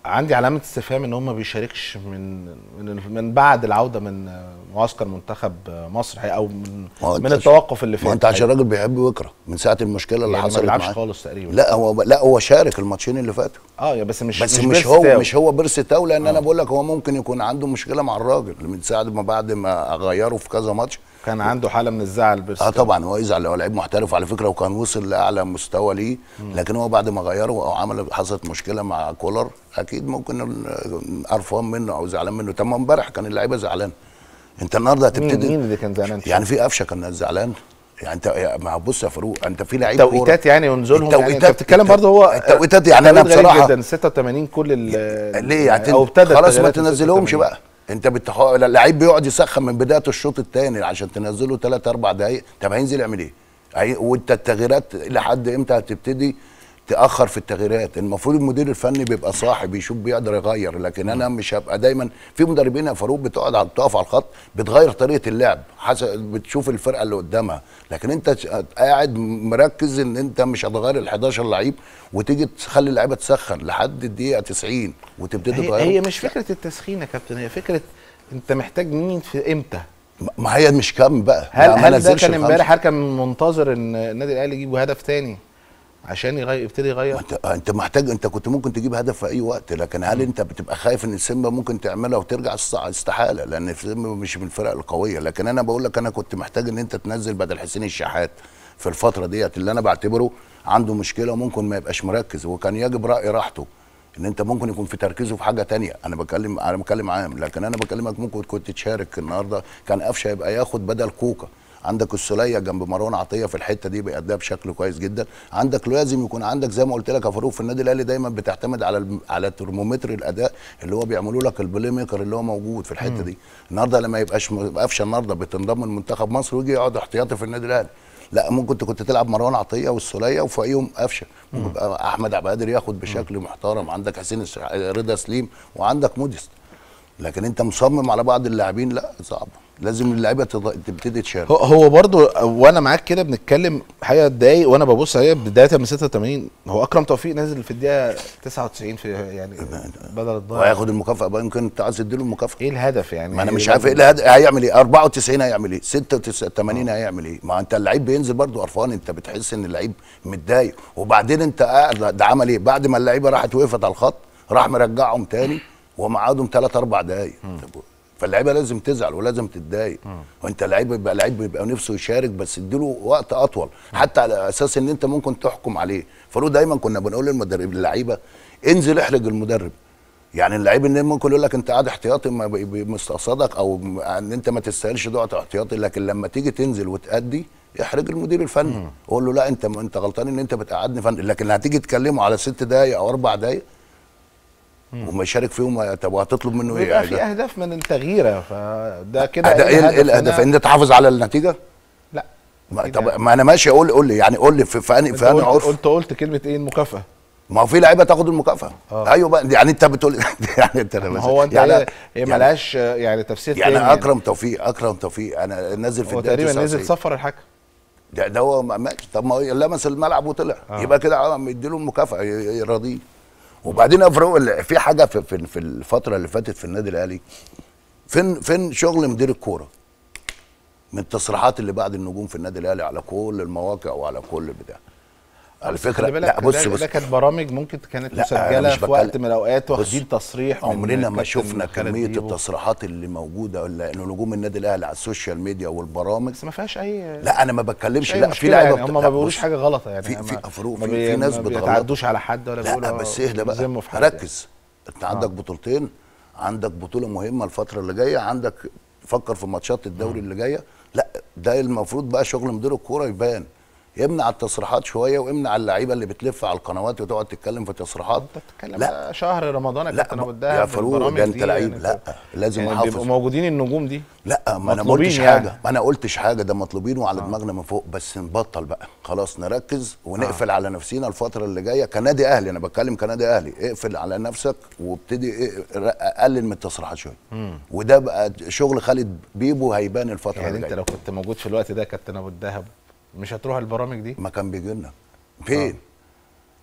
عندي علامه استفهام ان هو ما بيشاركش من من من بعد العوده من معسكر منتخب مصر او من ما هو من أنت- التوقف اللي فات ما انت عشان راجل بيحب ويكره من ساعه المشكله اللي يعني ما حصلت بيلعبش معاه خالص تقريبا لا هو لا هو شارك الماتشين اللي فاتوا اه يا بس مش بس مش, مش, بس هو تاو. مش هو بيرس تاو لان انا بقول لك هو ممكن يكون عنده مشكله مع الراجل من ساعه ما بعد ما غيره في كذا ماتش كان عنده حاله من الزعل بس اه طبعا هو يزعل هو لعيب محترف على فكره وكان وصل لاعلى مستوى ليه لكن هو بعد ما غيره او عمل حصلت مشكله مع كولر اكيد ممكن ال- قرفان منه او زعلان منه طب ما امبارح كان اللعيبه زعلان انت النهارده مين, هتبتدي مين اللي كان زعلان يعني في قفشه كان زعلان يعني انت يا- ما هو بص يا فاروق انت في لعيب كورة. توقيتات يعني ونزولهم يعني انت التوقيتات- بتتكلم برضه هو التوقيتات يعني انا توقيت غريب بصراحة- جدا 86 كل ال ليه يعني او ابتدى خلاص ما التغييرات من تنزلهمش 86. بقى انت بتخ... اللعيب بيقعد يسخن من بدايه الشوط الثاني عشان تنزله 3 4 دقائق طب هينزل يعمل ايه؟ هي... وانت التغييرات لحد امتى هتبتدي تاخر في التغييرات المفروض المدير الفني بيبقى صاحي بيشوف بيقدر يغير لكن انا مش هبقى دايما في مدربين يا فاروق بتقعد على بتقف على الخط بتغير طريقه اللعب حسب بتشوف الفرقه اللي قدامها لكن انت ش- قاعد مركز ان انت مش هتغير ال 11 لعيب وتيجي تخلي اللعيبه تسخن لحد الدقيقه 90 وتبتدي هي, تغير هي مش فكره التسخين يا كابتن هي فكره انت محتاج مين في امتى ما هي مش كم بقى هل لا، ما هل ده نزلش كان الخمسة. امبارح هل كان منتظر ان النادي الاهلي يجيب هدف تاني عشان يغير يبتدي يغير ما انت انت محتاج انت كنت ممكن تجيب هدف في اي وقت لكن هل انت بتبقى خايف ان السيمبا ممكن تعملها وترجع است- استحاله لان السيمبا مش من الفرق القويه لكن انا بقول لك انا كنت محتاج ان انت تنزل بدل حسين الشحات في الفتره ديت اللي انا بعتبره عنده مشكله وممكن ما يبقاش مركز وكان يجب راي راحته ان انت ممكن يكون في تركيزه في حاجه تانية انا بكلم انا بكلم عام لكن انا بكلمك ممكن كنت تشارك النهارده كان قفشه يبقى ياخد بدل كوكا عندك السوليه جنب مروان عطيه في الحته دي بيأديها بشكل كويس جدا عندك لازم يكون عندك زي ما قلت لك يا فاروق في النادي الاهلي دايما بتعتمد على الم- على ترمومتر الاداء اللي هو بيعملوا لك البلاي ميكر اللي هو موجود في الحته دي النهارده لما يبقاش م- يبقى قفشه النهارده بتنضم لمنتخب مصر ويجي يقعد احتياطي في النادي الاهلي لا ممكن كنت كنت تلعب مروان عطيه والسوليه وفوقيهم قفشه ممكن يبقى احمد عبد القادر ياخد بشكل محترم عندك حسين الش- رضا سليم وعندك موديست لكن انت مصمم على بعض اللاعبين لا صعب لازم اللعيبه تض- تبتدي تشارك هو هو برضه وانا معاك كده بنتكلم حقيقه دقايق وانا ببص عليها بدايه من 86 هو اكرم توفيق نازل في الدقيقه 99 في يعني بدل الضايع وهياخد المكافاه بقى يمكن انت عايز تديله المكافاه ايه الهدف يعني ما انا مش عارف ايه الهد- هيعمل ايه 94 هيعمل ايه 86 هيعمل ايه ما انت اللعيب بينزل برضه قرفان انت بتحس ان اللعيب متضايق وبعدين انت قاعد ده عمل ايه بعد ما اللعيبه راحت وقفت على الخط راح مرجعهم تاني ومقعدهم 3 4 دقايق طب فاللعيبه لازم تزعل ولازم تتضايق وانت لعيب بيبقى لعيب بيبقى نفسه يشارك بس اديله وقت اطول حتى على اساس ان انت ممكن تحكم عليه فلو دايما كنا بنقول للمدرب اللعيبه انزل احرج المدرب يعني اللعيب ان ممكن يقول لك انت قاعد احتياطي ما بي- بي- مستقصدك او م- ان انت ما تستاهلش تقعد احتياطي لكن لما تيجي تنزل وتأدي احرج المدير الفني قول له لا انت انت غلطان ان انت بتقعدني فني لكن هتيجي تكلمه على ست دقايق او اربع دقايق وما يشارك فيهم طب وهتطلب منه ايه بيبقى يعني في اهداف من التغييره فده كده ده ايه ايه الاهداف هنا؟ ان انت تحافظ على النتيجه لا ما أكيد طب يعني. ما انا ماشي اقول قول لي يعني قول لي في في انهي انت في انهي قلت, عرف قلت قلت كلمه ايه المكافاه ما هو في لعيبه تاخد المكافاه آه. ايوه بقى يعني انت بتقول يعني انت ما هو انت يعني هي, هي يعني- ملهاش يعني تفسير يعني تاني اكرم توفيق اكرم توفيق انا نازل في هو الدقيقه تقريبا نزل 99. صفر الحكم ده, ده هو ما- ماشي طب ما هو لمس الملعب وطلع آه. يبقى كده اه مديله المكافاه ي- يراضيه وبعدين يا فاروق ال- في حاجه في, في, في الفتره اللي فاتت في النادي الاهلي فين فين شغل مدير الكوره من التصريحات اللي بعد النجوم في النادي الاهلي على كل المواقع وعلى كل بتاع على فكره خلي بالك لا بص ده, بص ده كانت برامج ممكن كانت لا، مسجله أنا مش في وقت بتكلم- من الاوقات بص، واخدين تصريح من عمرنا ما كابتن شفنا خالد كميه بيبو. التصريحات اللي موجوده لان نجوم النادي الاهلي على السوشيال ميديا والبرامج بس ما فيهاش اي لا انا ما بتكلمش مش أي لا في مشكلة لعيبه يعني بت- هم ما لا، بيقولوش بص، حاجه غلط يعني في ما- في فاروق ما في, بي- في ناس ما بتغلط بيتعدوش على حد ولا لا بيقولوا بس اهدى بقى بيذموا في حد ركز انت عندك بطولتين عندك بطوله مهمه الفتره اللي جايه عندك فكر في ماتشات الدوري اللي جايه لا ده المفروض بقى شغل مدير الكوره يبان يمنع التصريحات شويه ويمنع اللعيبه اللي بتلف على القنوات وتقعد تتكلم في تصريحات انت بتتكلم لا على شهر رمضان يا لا كابتن ابو ما- الدهب يا فاروق البرامج ده انت دي لعيب يعني لا لازم يعني احافظ بيبقوا موجودين النجوم دي لا ما انا ما مطلوبين قلتش يعني. حاجه ما انا قلتش حاجه ده مطلوبين وعلى دماغنا من فوق بس نبطل بقى خلاص نركز ونقفل على نفسينا الفتره اللي جايه كنادي اهلي انا بتكلم كنادي اهلي اقفل على نفسك وابتدي إيه قلل من التصريحات شويه وده بقى شغل خالد بيبو هيبان الفتره يعني اللي انت جايه لو كنت موجود في الوقت ده يا كابتن ابو الدهب مش هتروح البرامج دي ما كان بيجي لنا فين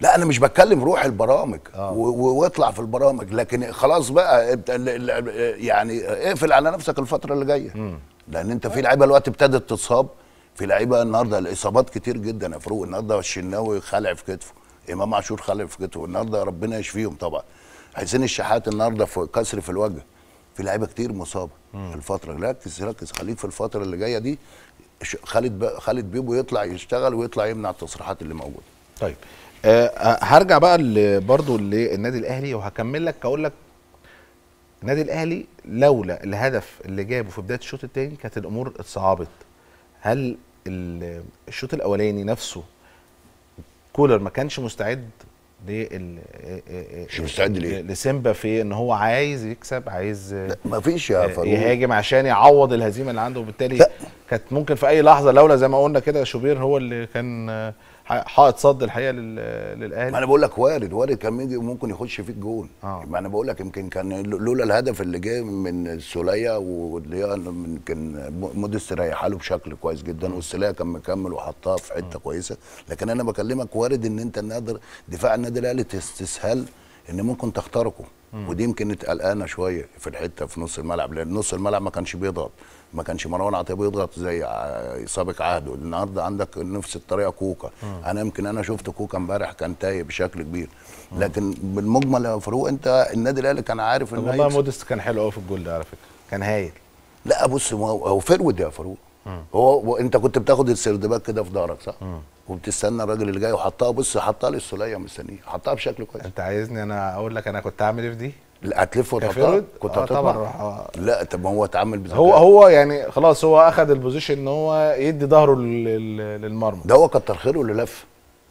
لا انا مش بتكلم روح البرامج آه. و- و- واطلع في البرامج لكن خلاص بقى انت ال- ال- يعني اقفل على نفسك الفتره اللي جايه لان انت في لعيبه الوقت ابتدت تتصاب في لعيبه النهارده الاصابات كتير جدا يا فاروق النهارده الشناوي خلع في كتفه امام عاشور خلع في كتفه النهارده ربنا يشفيهم طبعا حسين الشحات النهارده في كسر في الوجه في لعيبه كتير مصابه الفتره ركز ركز خليك في الفتره اللي جايه دي ش- خالد ب- خالد بيبو يطلع يشتغل ويطلع يمنع التصريحات اللي موجوده طيب آه هرجع بقى ل- برضو للنادي الاهلي وهكمل لك اقول لك النادي الاهلي لولا الهدف اللي جابه في بدايه الشوط الثاني كانت الامور اتصعبت هل ال- الشوط الاولاني نفسه كولر ما كانش مستعد لل مش مستعد ليه؟ لسيمبا في ان هو عايز يكسب عايز لا مفيش يا فاروق يهاجم عشان يعوض الهزيمه اللي عنده وبالتالي لا. كانت ممكن في اي لحظه لولا زي ما قلنا كده شوبير هو اللي كان آه، حائط صد الحقيقه لل- ما للاهلي انا بقول لك وارد وارد كان يجي ممكن يخش فيك جون آه. ما انا بقول لك يمكن كان لولا الهدف اللي جاي من السوليه واللي هي يمكن موديست ريحها له بشكل كويس جدا والسوليه كان مكمل وحطها في حته كويسه لكن انا بكلمك وارد ان انت النادر دفاع النادي الاهلي تستسهل ان ممكن تخترقه ودي يمكن قلقانه شويه في الحته في نص الملعب لان نص الملعب ما كانش بيضغط ما كانش مروان عطيه بيضغط زي ع- سابق عهده النهارده عندك نفس الطريقه كوكا انا يمكن انا شفت كوكا امبارح كان تايه بشكل كبير لكن بالمجمل يا فاروق انت النادي الاهلي كان عارف طب انه والله هيكسب. موديست كان حلو قوي في الجول ده على فكره كان هايل لا بص ما هو هو فرود يا فاروق هو هو انت كنت بتاخد السردباك كده في ظهرك صح؟ وبتستنى الراجل اللي جاي وحطها بص حطها للسوليه مستنيه حطها بشكل كويس انت عايزني انا اقول لك انا كنت عامل ايه في دي لا هتلف وتحطها كفرود كنت آه هتطلع طبعا راح آه. لا طب ما هو اتعامل بذكاء هو هو يعني خلاص هو اخذ البوزيشن ان هو يدي ظهره لل- لل- للمرمى ده هو كتر خيره اللي لف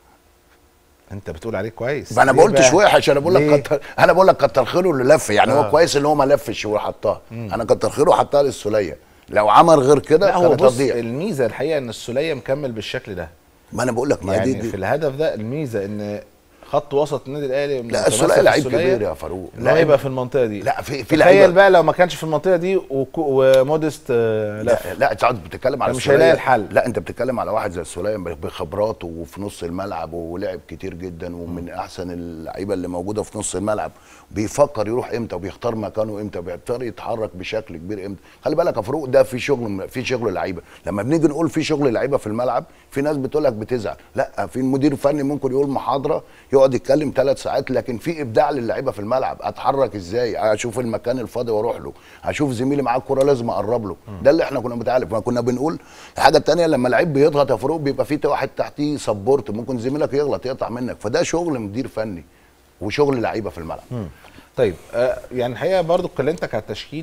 انت بتقول عليه كويس ما انا ليه ما قلتش بقى؟ وحش انا بقول ليه؟ لك كتر انا بقول لك كتر خيره اللي لف يعني آه. هو كويس ان هو ما لفش وحطها انا كتر خيره حطها للسوليه لو عمل غير كده لا هو كانت بص هتضيع الميزه الحقيقه ان السوليه مكمل بالشكل ده ما انا بقول لك ما يعني دي, دي في الهدف ده الميزه ان خط وسط النادي الاهلي لا متمسك السوليه لعيب السولية، كبير يا فاروق ان هو يبقى في المنطقه دي لا في في تخيل لعيبه بقى لو ما كانش في المنطقه دي وكو- وموديست آه، لف لا لا انت قاعد بتتكلم على مش السولية. هيلاقي الحل. لا انت بتتكلم على واحد زي السوليه بخبراته وفي نص الملعب ولعب كتير جدا ومن احسن اللعيبه اللي موجوده في نص الملعب بيفكر يروح امتى وبيختار مكانه امتى وبيختار يتحرك بشكل كبير امتى خلي بالك يا فاروق ده في شغل في شغل لعيبه لما بنيجي نقول في شغل لعيبه في الملعب في ناس بتقول لك بتزعل لا في المدير الفني ممكن يقول محاضره يقعد يتكلم ثلاث ساعات لكن في ابداع للعيبه في الملعب اتحرك ازاي اشوف المكان الفاضي واروح له اشوف زميلي معاه الكوره لازم اقرب له ده اللي احنا كنا بنتعلم ما كنا بنقول الحاجه الثانيه لما لعيب بيضغط يا فاروق بيبقى في واحد تحتيه سبورت ممكن زميلك يغلط يقطع منك فده شغل مدير فني وشغل لعيبه في الملعب طيب آه يعني الحقيقه برضو كلمتك على التشكيل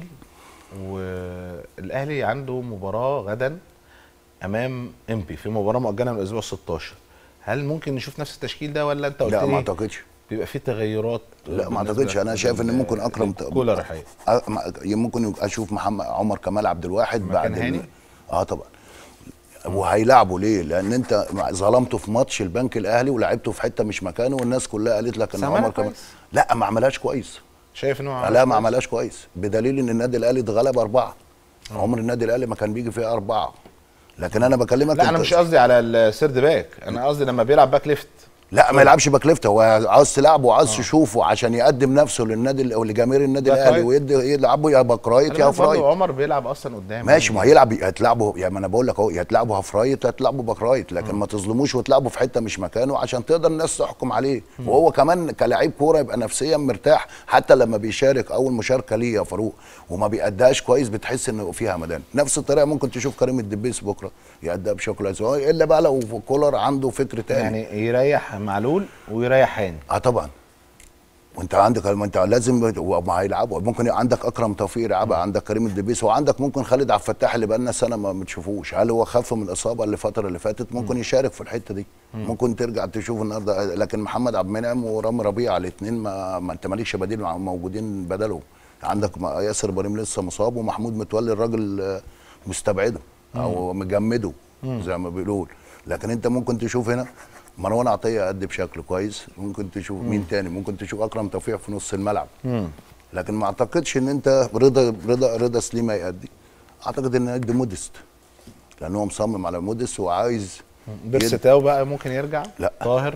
والاهلي عنده مباراه غدا امام امبي في مباراه مؤجله من الاسبوع 16 هل ممكن نشوف نفس التشكيل ده ولا انت قلت لا لي ما اعتقدش بيبقى في تغيرات لا ما بالنسبة اعتقدش انا شايف ان ممكن اكرم ت- كولر الحقيقه أ- ما- ممكن يبقى اشوف محمد عمر كمال عبد الواحد مكان بعد هاني؟ ال- اه طبعا وهيلعبوا ليه؟ لان انت ظلمته في ماتش البنك الاهلي ولعبته في حته مش مكانه والناس كلها قالت لك ان بس عملها عمر كمال كويس. لا ما عملهاش كويس شايف ان هو لا ما كويس؟ عملهاش كويس بدليل ان النادي الاهلي اتغلب اربعه عمر النادي الاهلي ما كان بيجي فيها اربعه لكن انا بكلمك لا انا أنت- مش قصدي على السيرد باك انا قصدي لما بيلعب باك ليفت لا ما يلعبش باك ليفت هو عاوز تلعبه وعاوز تشوفه عشان يقدم نفسه للنادي ال- او لجماهير النادي باك الاهلي رايت. ويدي يلعبه يا باك رايت خلي يا بالك هاف رايت برضه عمر بيلعب اصلا قدام ماشي ما هيلعب هتلعبه يا ما انا بقول لك اهو يا تلعبه هاف رايت يا تلعبه باك رايت لكن ما تظلموش وتلعبه في حته مش مكانه عشان تقدر الناس تحكم عليه وهو كمان كلاعب كوره يبقى نفسيا مرتاح حتى لما بيشارك اول مشاركه ليه يا فاروق وما بيأداش كويس بتحس انه فيها مدان نفس الطريقه ممكن تشوف كريم الدبيس بكره يأديها بشكل كويس هو الا بقى لو كولر عنده فكر تاني يعني يريح معلول ويريح هاني اه طبعا وانت عندك ما انت لازم وما هيلعبوا ممكن عندك اكرم توفيق يلعبها عندك كريم الدبيس وعندك ممكن خالد عبد الفتاح اللي بقالنا سنه ما بتشوفوش هل هو خف من الاصابه اللي الفتره اللي فاتت ممكن يشارك في الحته دي ممكن ترجع تشوف النهارده لكن محمد عبد المنعم ورامي ربيعه الاثنين ما, ما انت مالكش بديل مع- موجودين بدلهم عندك ما- ياسر ابراهيم لسه مصاب ومحمود متولي الراجل آه، مستبعده او مجمده زي ما بيقول لكن انت ممكن تشوف هنا مروان عطيه قد بشكل كويس ممكن تشوف مين تاني ممكن تشوف اكرم توفيق في نص الملعب لكن ما اعتقدش ان انت رضا رضا رضا سليم هيأدي اعتقد ان هيدي مودست لان هو مصمم على مودست وعايز بيرستاو بقى ممكن يرجع لا. طاهر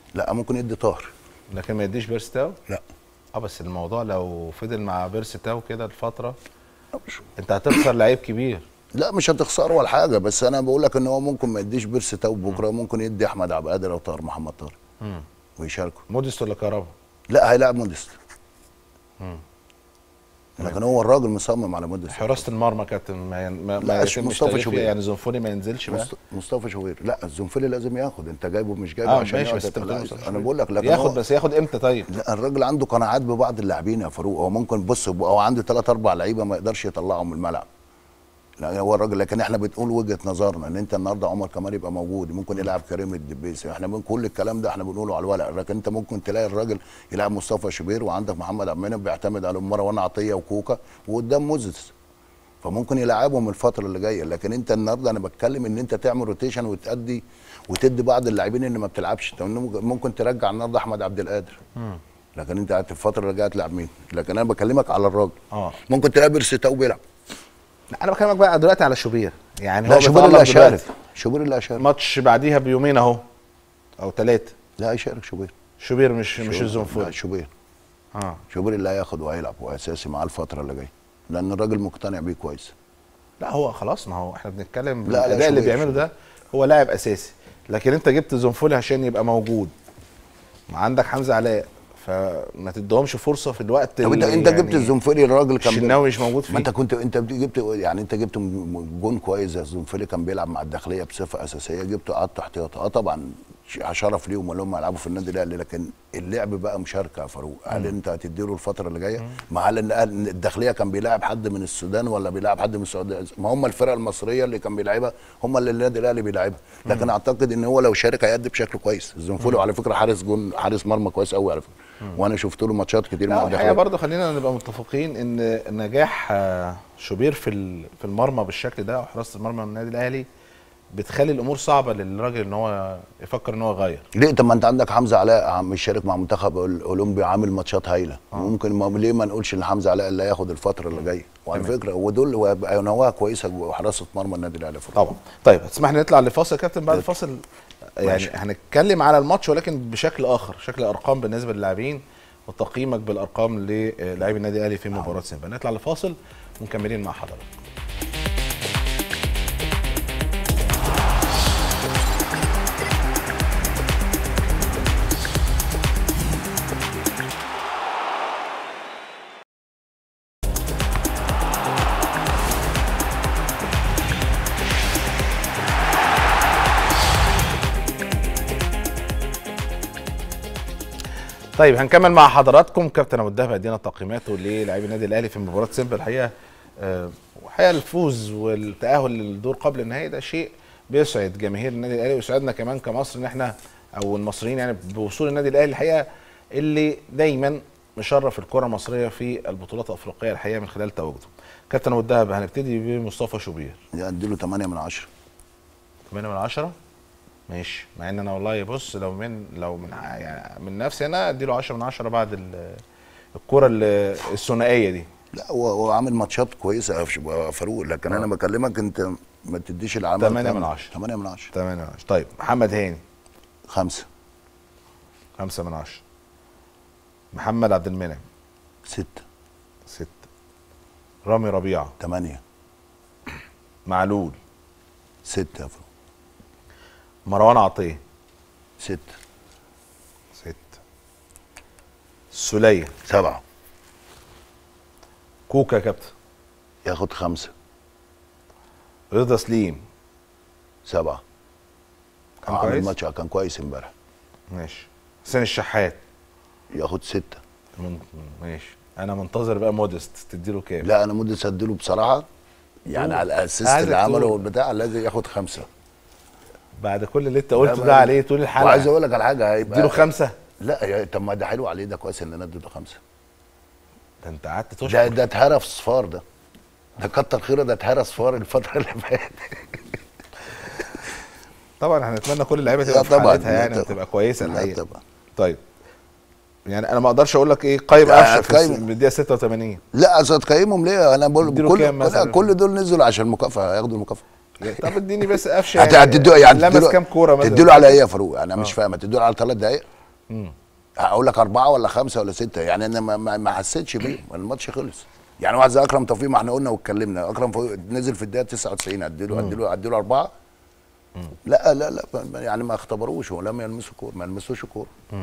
لا ممكن يدي طاهر لكن ما يديش بيرس تاو لا اه بس الموضوع لو فضل مع بيرس تاو كده الفتره انت هتخسر لعيب كبير لا مش هتخسر ولا حاجه بس انا بقول لك ان هو ممكن ما يديش بيرس تاو بكره ممكن يدي احمد عبد القادر او طاهر محمد طاهر مم. ويشاركوا موديست ولا كهربا لا هيلاعب موديست لكن هو الراجل مصمم على موديست حراسه المرمى كابتن ما ين... ما, لا، ما مش يتمش مصطفى تغيير شوبير. فيها، يعني زنفوني ما ينزلش بقى مصط- مصطفى شوبير لا الزنفلي لازم ياخد انت جايبه مش جايبه اه عشان ماشي يقعد بس انت بتقول لا، مصطفى انا شوبير. بقول لك لكن ياخد هو- بس ياخد امتى طيب لا الراجل عنده قناعات ببعض اللاعبين يا فاروق هو ممكن بص هو عنده ثلاث اربع لعيبه ما يقدرش يطلعهم من الملعب لا هو الراجل لكن احنا بنقول وجهه نظرنا ان انت النهارده عمر كمال يبقى موجود ممكن يلعب كريم الدبيسي احنا من كل الكلام ده احنا بنقوله على الورق لكن انت ممكن تلاقي الراجل يلعب مصطفى شوبير وعندك محمد عبد المنعم بيعتمد على مروان عطيه وكوكا وقدام موزيس فممكن يلعبهم الفتره اللي جايه لكن انت النهارده انا بتكلم ان انت تعمل روتيشن وتادي وتدي بعض اللاعبين اللي ما بتلعبش طب ممكن ترجع النهارده احمد عبد القادر لكن انت قعدت الفتره اللي جايه تلعب مين لكن انا بكلمك على الراجل اه ممكن تلاقي بيرسيتاو بيلعب لا انا بكلمك بقى دلوقتي على شوبير يعني لا هو شوبير اللي بيتألق هيشارك دلوقتي. شوبير اللي هيشارك ماتش بعديها بيومين اهو او ثلاثه لا هيشارك شوبير شوبير مش مش شوبير. لا الزنفوني شوبير اه شوبير اللي هياخد وهيلعب واساسي معاه الفتره اللي جايه لان الراجل مقتنع بيه كويس لا هو خلاص ما هو احنا بنتكلم لا، لا، الاداء اللي شوبير، بيعمله ده هو لاعب اساسي لكن انت جبت زنفولي عشان يبقى موجود عندك حمزه علاء فما تديهمش فرصه في الوقت طب انت اللي انت جبت يعني الزنفلي الراجل كان بي- الشناوي مش موجود فيه ما انت كنت انت جبت يعني انت جبت م- جون كويس زي الزنفلي كان بيلعب مع الداخليه بصفه اساسيه جبته قعدته احتياطي اه طبعا ش- شرف ليهم اللي هم يلعبوا في النادي الاهلي لكن اللعب بقى مشاركه يا فاروق هل انت هتديله الفتره اللي جايه؟ ما هل ان ان الداخليه كان بيلاعب حد من السودان ولا بيلاعب حد من السعوديه؟ ما هم الفرق المصريه اللي كان بيلعبها هم اللي النادي الاهلي بيلعبها لكن اعتقد ان هو لو شارك هيأدي بشكل كويس الزنفولي على فكره حارس جون حارس مرمى كويس قوي على فكره وانا شفت له ماتشات كتير مع لا الحقيقه الداخليه برضه خلينا نبقى متفقين ان نجاح آه، شوبير في ال- في المرمى بالشكل ده وحراسه المرمى من النادي الاهلي بتخلي الامور صعبه للراجل ان هو يفكر ان هو يغير ليه طب ما انت عندك حمزه علاء عم يشارك مع منتخب الاولمبي عامل ماتشات هايله ممكن ما ليه ما نقولش ان حمزه علاء اللي هياخد الفتره اللي جايه وعلى تمام. فكره ودول وهيبقى نواه كويسه وحراسه مرمى النادي الاهلي فوق. طبعا طيب تسمح لي نطلع لفاصل يا كابتن بعد الفاصل يعني ماشي. هنتكلم على الماتش ولكن بشكل اخر شكل ارقام بالنسبه للاعبين وتقييمك بالارقام للاعبي النادي الاهلي في مباراه سيمبا نطلع لفاصل ومكملين مع حضرتك طيب هنكمل مع حضراتكم كابتن ابو الدهب ادينا تقييماته للاعبي النادي الاهلي في مباراه سيمبا الحقيقه آه، الحقيقه الفوز والتاهل للدور قبل النهائي ده شيء بيسعد جماهير النادي الاهلي ويسعدنا كمان كمصر ان احنا او المصريين يعني بوصول النادي الاهلي الحقيقه اللي دايما مشرف الكره المصريه في البطولات الافريقيه الحقيقه من خلال تواجده كابتن ابو الدهب هنبتدي بمصطفى شوبير اديله 8 من 10 8 من 10 ماشي مع ان انا والله بص لو من لو من ع- يعني من نفسي انا اديله 10 من 10 بعد ال- الكره ال- الثنائيه دي لا هو هو عامل ماتشات كويسه يا ف- يا فاروق لكن انا بكلمك انت ما تديش العمل 8 من 10. 8 من 10 8 من 10 طيب محمد هاني 5 5 من 10 محمد عبد المنعم 6 6 رامي ربيعه 8 معلول 6 يا فاروق مروان عطيه 6 6 سوليه 7 كوكا يا كابتن ياخد 5 رضا سليم 7 كان عامل كويس ماتش كان كويس امبارح ماشي حسين الشحات ياخد 6 من... ماشي انا منتظر بقى مودست تديله كام لا انا مدة سدله بصراحه يعني قول. على الاسيست عايزك اللي عمله تقول. والبتاع لازم ياخد خمسه بعد كل اللي انت قلته لا، ده ما- عليه طول الحلقه وعايز اقول لك على حاجه اديله هيبقى خمسه لا يا طب ما ده حلو عليه ده كويس ان انا اديته خمسه ده انت قعدت ده تشكر ده اتهرى في صفار ده ده كتر خيره ده اتهرى صفار الفتره اللي فاتت طبعا هنتمنى كل اللعيبه لا تبقى في طبعا، حالتها لا يعني طبعا. وتبقى كويسه لا الحقيقه طبعا طيب يعني انا ما اقدرش اقول لك ايه قيم لا، قفشه في الس- هتقيم. من الدقيقه 86 لا اصل تقيمهم ليه انا بقول اديله كل كام مثلاً؟ لا كل دول نزلوا عشان المكافاه هياخدوا المكافاه طب اديني بس قفشه هت- هتدوا يعني لمس تديله كام كوره مثلا تديله على ايه يا فاروق انا مش فاهم تديله على ثلاث دقائق هقول لك اربعه ولا خمسه ولا سته يعني انا ما, ما, ما حسيتش بيهم الماتش خلص يعني واحد زي اكرم توفيق ما احنا قلنا واتكلمنا اكرم توفيق نزل في الدقيقه 99 اديله اديله اديله اربعه لا لا لا يعني ما اختبروش ولم يلمسوا كوره ما لمسوش كوره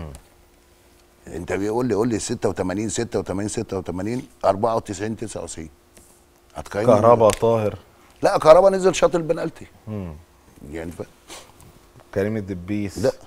انت بيقول لي قول لي 86 86 86 94 99 هتقيم كهربا طاهر لا كهربا نزل شاط البنالتي يعني ف... كريم الدبيس لا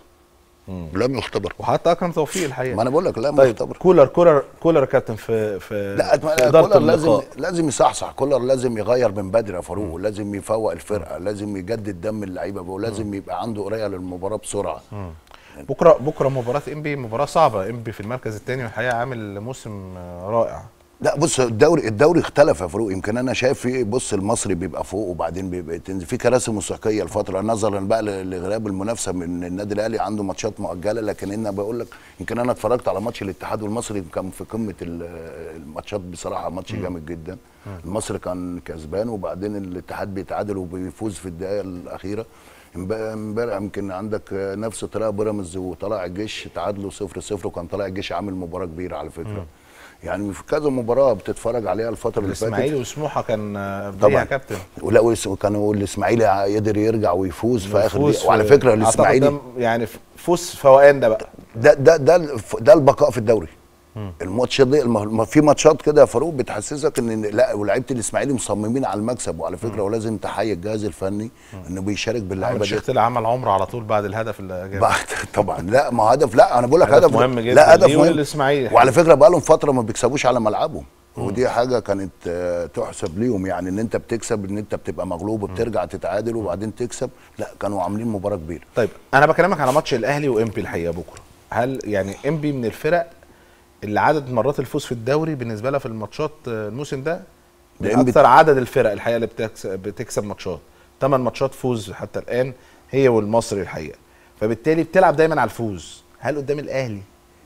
لم يختبر وحتى اكرم توفيق الحقيقه ما انا بقول لك لا طيب مختبر كولر كولر كولر كابتن في في لا في اداره كولر لازم اللقاء لازم يصحصح كولر لازم يغير من بدري يا فاروق لازم يفوق الفرقه لازم يجدد دم اللعيبه ولازم يبقى عنده قرايه للمباراه بسرعه بكره بكره مباراه انبي مباراه صعبه انبي في المركز الثاني والحقيقه عامل موسم آه، رائع لا بص الدوري الدوري اختلف يا فاروق يمكن انا شايف في بص المصري بيبقى فوق وبعدين بيبقى تنزل في كراسي موسيقيه الفتره نظرا بقى ل- لغياب المنافسه من النادي الاهلي عنده ماتشات مؤجله لكن انا بقول لك يمكن انا اتفرجت على ماتش الاتحاد والمصري كان في قمه ال- الماتشات بصراحه ماتش جامد جدا المصري كان كسبان وبعدين الاتحاد بيتعادل وبيفوز في الدقائق الاخيره امب- امبارح يمكن عندك نفس الطريقه بيراميدز وطلع الجيش تعادلوا 0 0 وكان طلع الجيش عامل مباراه كبيره على فكره يعني في كذا مباراه بتتفرج عليها الفتره اللي فاتت الاسماعيلي وسموحه كان آه، بدايه طبعا يا كابتن ولا وس- كانوا الاسماعيلي قدر يرجع ويفوز في اخر فوز دقيقه وعلى في- فكره أعتقد الاسماعيلي ده يعني فوز فوقان ده بقى ده ده ده الف- ده البقاء في الدوري الماتش ده الم- ما في ماتشات كده يا فاروق بتحسسك ان لا ولاعيبه الاسماعيلي مصممين على المكسب وعلى فكره ولازم تحيي الجهاز الفني انه بيشارك احمد باللعيبه دي شيختلي عمل عمره على طول بعد الهدف اللي جابه بعد طبعا لا ما هو هدف لا انا بقول لك هدف هدف مهم جدا لا هدف ليه مهم وللإسماعيلي. وعلى فكره بقى لهم فتره ما بيكسبوش على ملعبهم ودي حاجه كانت آه، تحسب ليهم يعني ان انت بتكسب ان انت بتبقى مغلوب وبترجع تتعادل وبعدين تكسب لا كانوا عاملين مباراه كبيره طيب انا بكلمك على ماتش الاهلي وامبي الحقيقه بكره هل يعني امبي من الفرق اللي عدد مرات الفوز في الدوري بالنسبه لها في الماتشات آه، الموسم ده ده من إنبي- اكثر عدد الفرق الحقيقه اللي بتكسب, بتكسب ماتشات 8 ماتشات فوز حتى الان هي والمصري الحقيقه فبالتالي بتلعب دايما على الفوز هل قدام الاهلي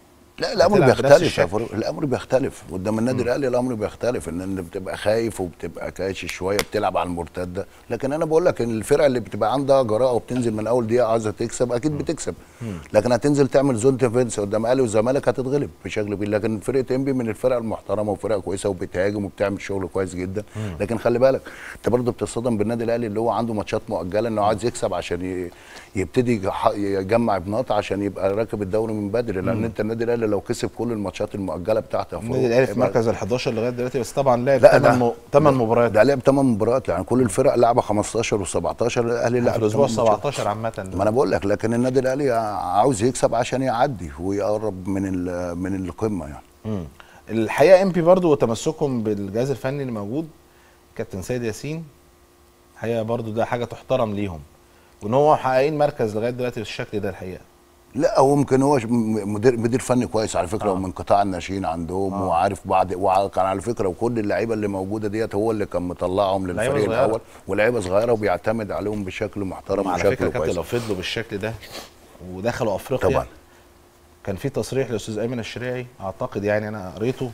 لا الامر بتلعب بنفس بيختلف يا الشكل. فاروق الامر بيختلف قدام النادي الاهلي الامر بيختلف ان انت بتبقى خايف وبتبقى كاشي شويه بتلعب على المرتده لكن انا بقول لك ان الفرقه اللي بتبقى عندها جراءه وبتنزل من اول دقيقه عايزه تكسب اكيد بتكسب لكن هتنزل تعمل زون ديفنس قدام اهلي والزمالك هتتغلب بشكل كبير لكن فرقه انبي من الفرق المحترمه وفرقه كويسه وبتهاجم وبتعمل شغل كويس جدا لكن خلي بالك انت برضه بتصطدم بالنادي الاهلي اللي هو عنده ماتشات مؤجله انه عايز يكسب عشان ي- يبتدي يح- يجمع بنقط عشان يبقى راكب الدوري من بدري لان انت النادي الاهلي لو كسب كل الماتشات المؤجله بتاعته يا فاروق النادي الاهلي في هيبقى- مركز ال 11 لغايه دلوقتي بس طبعا لعب لا، 8 لا. م... 8 مباريات ده لعب 8 مباريات يعني كل الفرق لعبه 15 و17 الاهلي في لعب الاسبوع 8 ماتشات. 17 عامه ما انا بقول لك لكن النادي الاهلي عاوز يكسب عشان يعدي ويقرب من ال- من القمه يعني مم. الحقيقه ام بي برضه وتمسكهم بالجهاز الفني اللي موجود كابتن سيد ياسين الحقيقه برضه ده حاجه تحترم ليهم وان هو محققين مركز لغايه دلوقتي بالشكل ده الحقيقه لا هو ممكن هو ش- م- مدير مدير فني كويس على فكره آه. ومن قطاع الناشئين عندهم آه. وعارف بعد وكان على فكره وكل اللعيبه اللي موجوده ديت هو اللي كان مطلعهم لعيبة للفريق صغيرة. ولاعيبه ولاعيبه صغيره وبيعتمد عليهم بشكل محترم على فكره وشكل كابتن كويس لو فضلوا بالشكل ده ودخلوا افريقيا طبعا كان في تصريح للاستاذ ايمن الشريعي اعتقد يعني انا قريته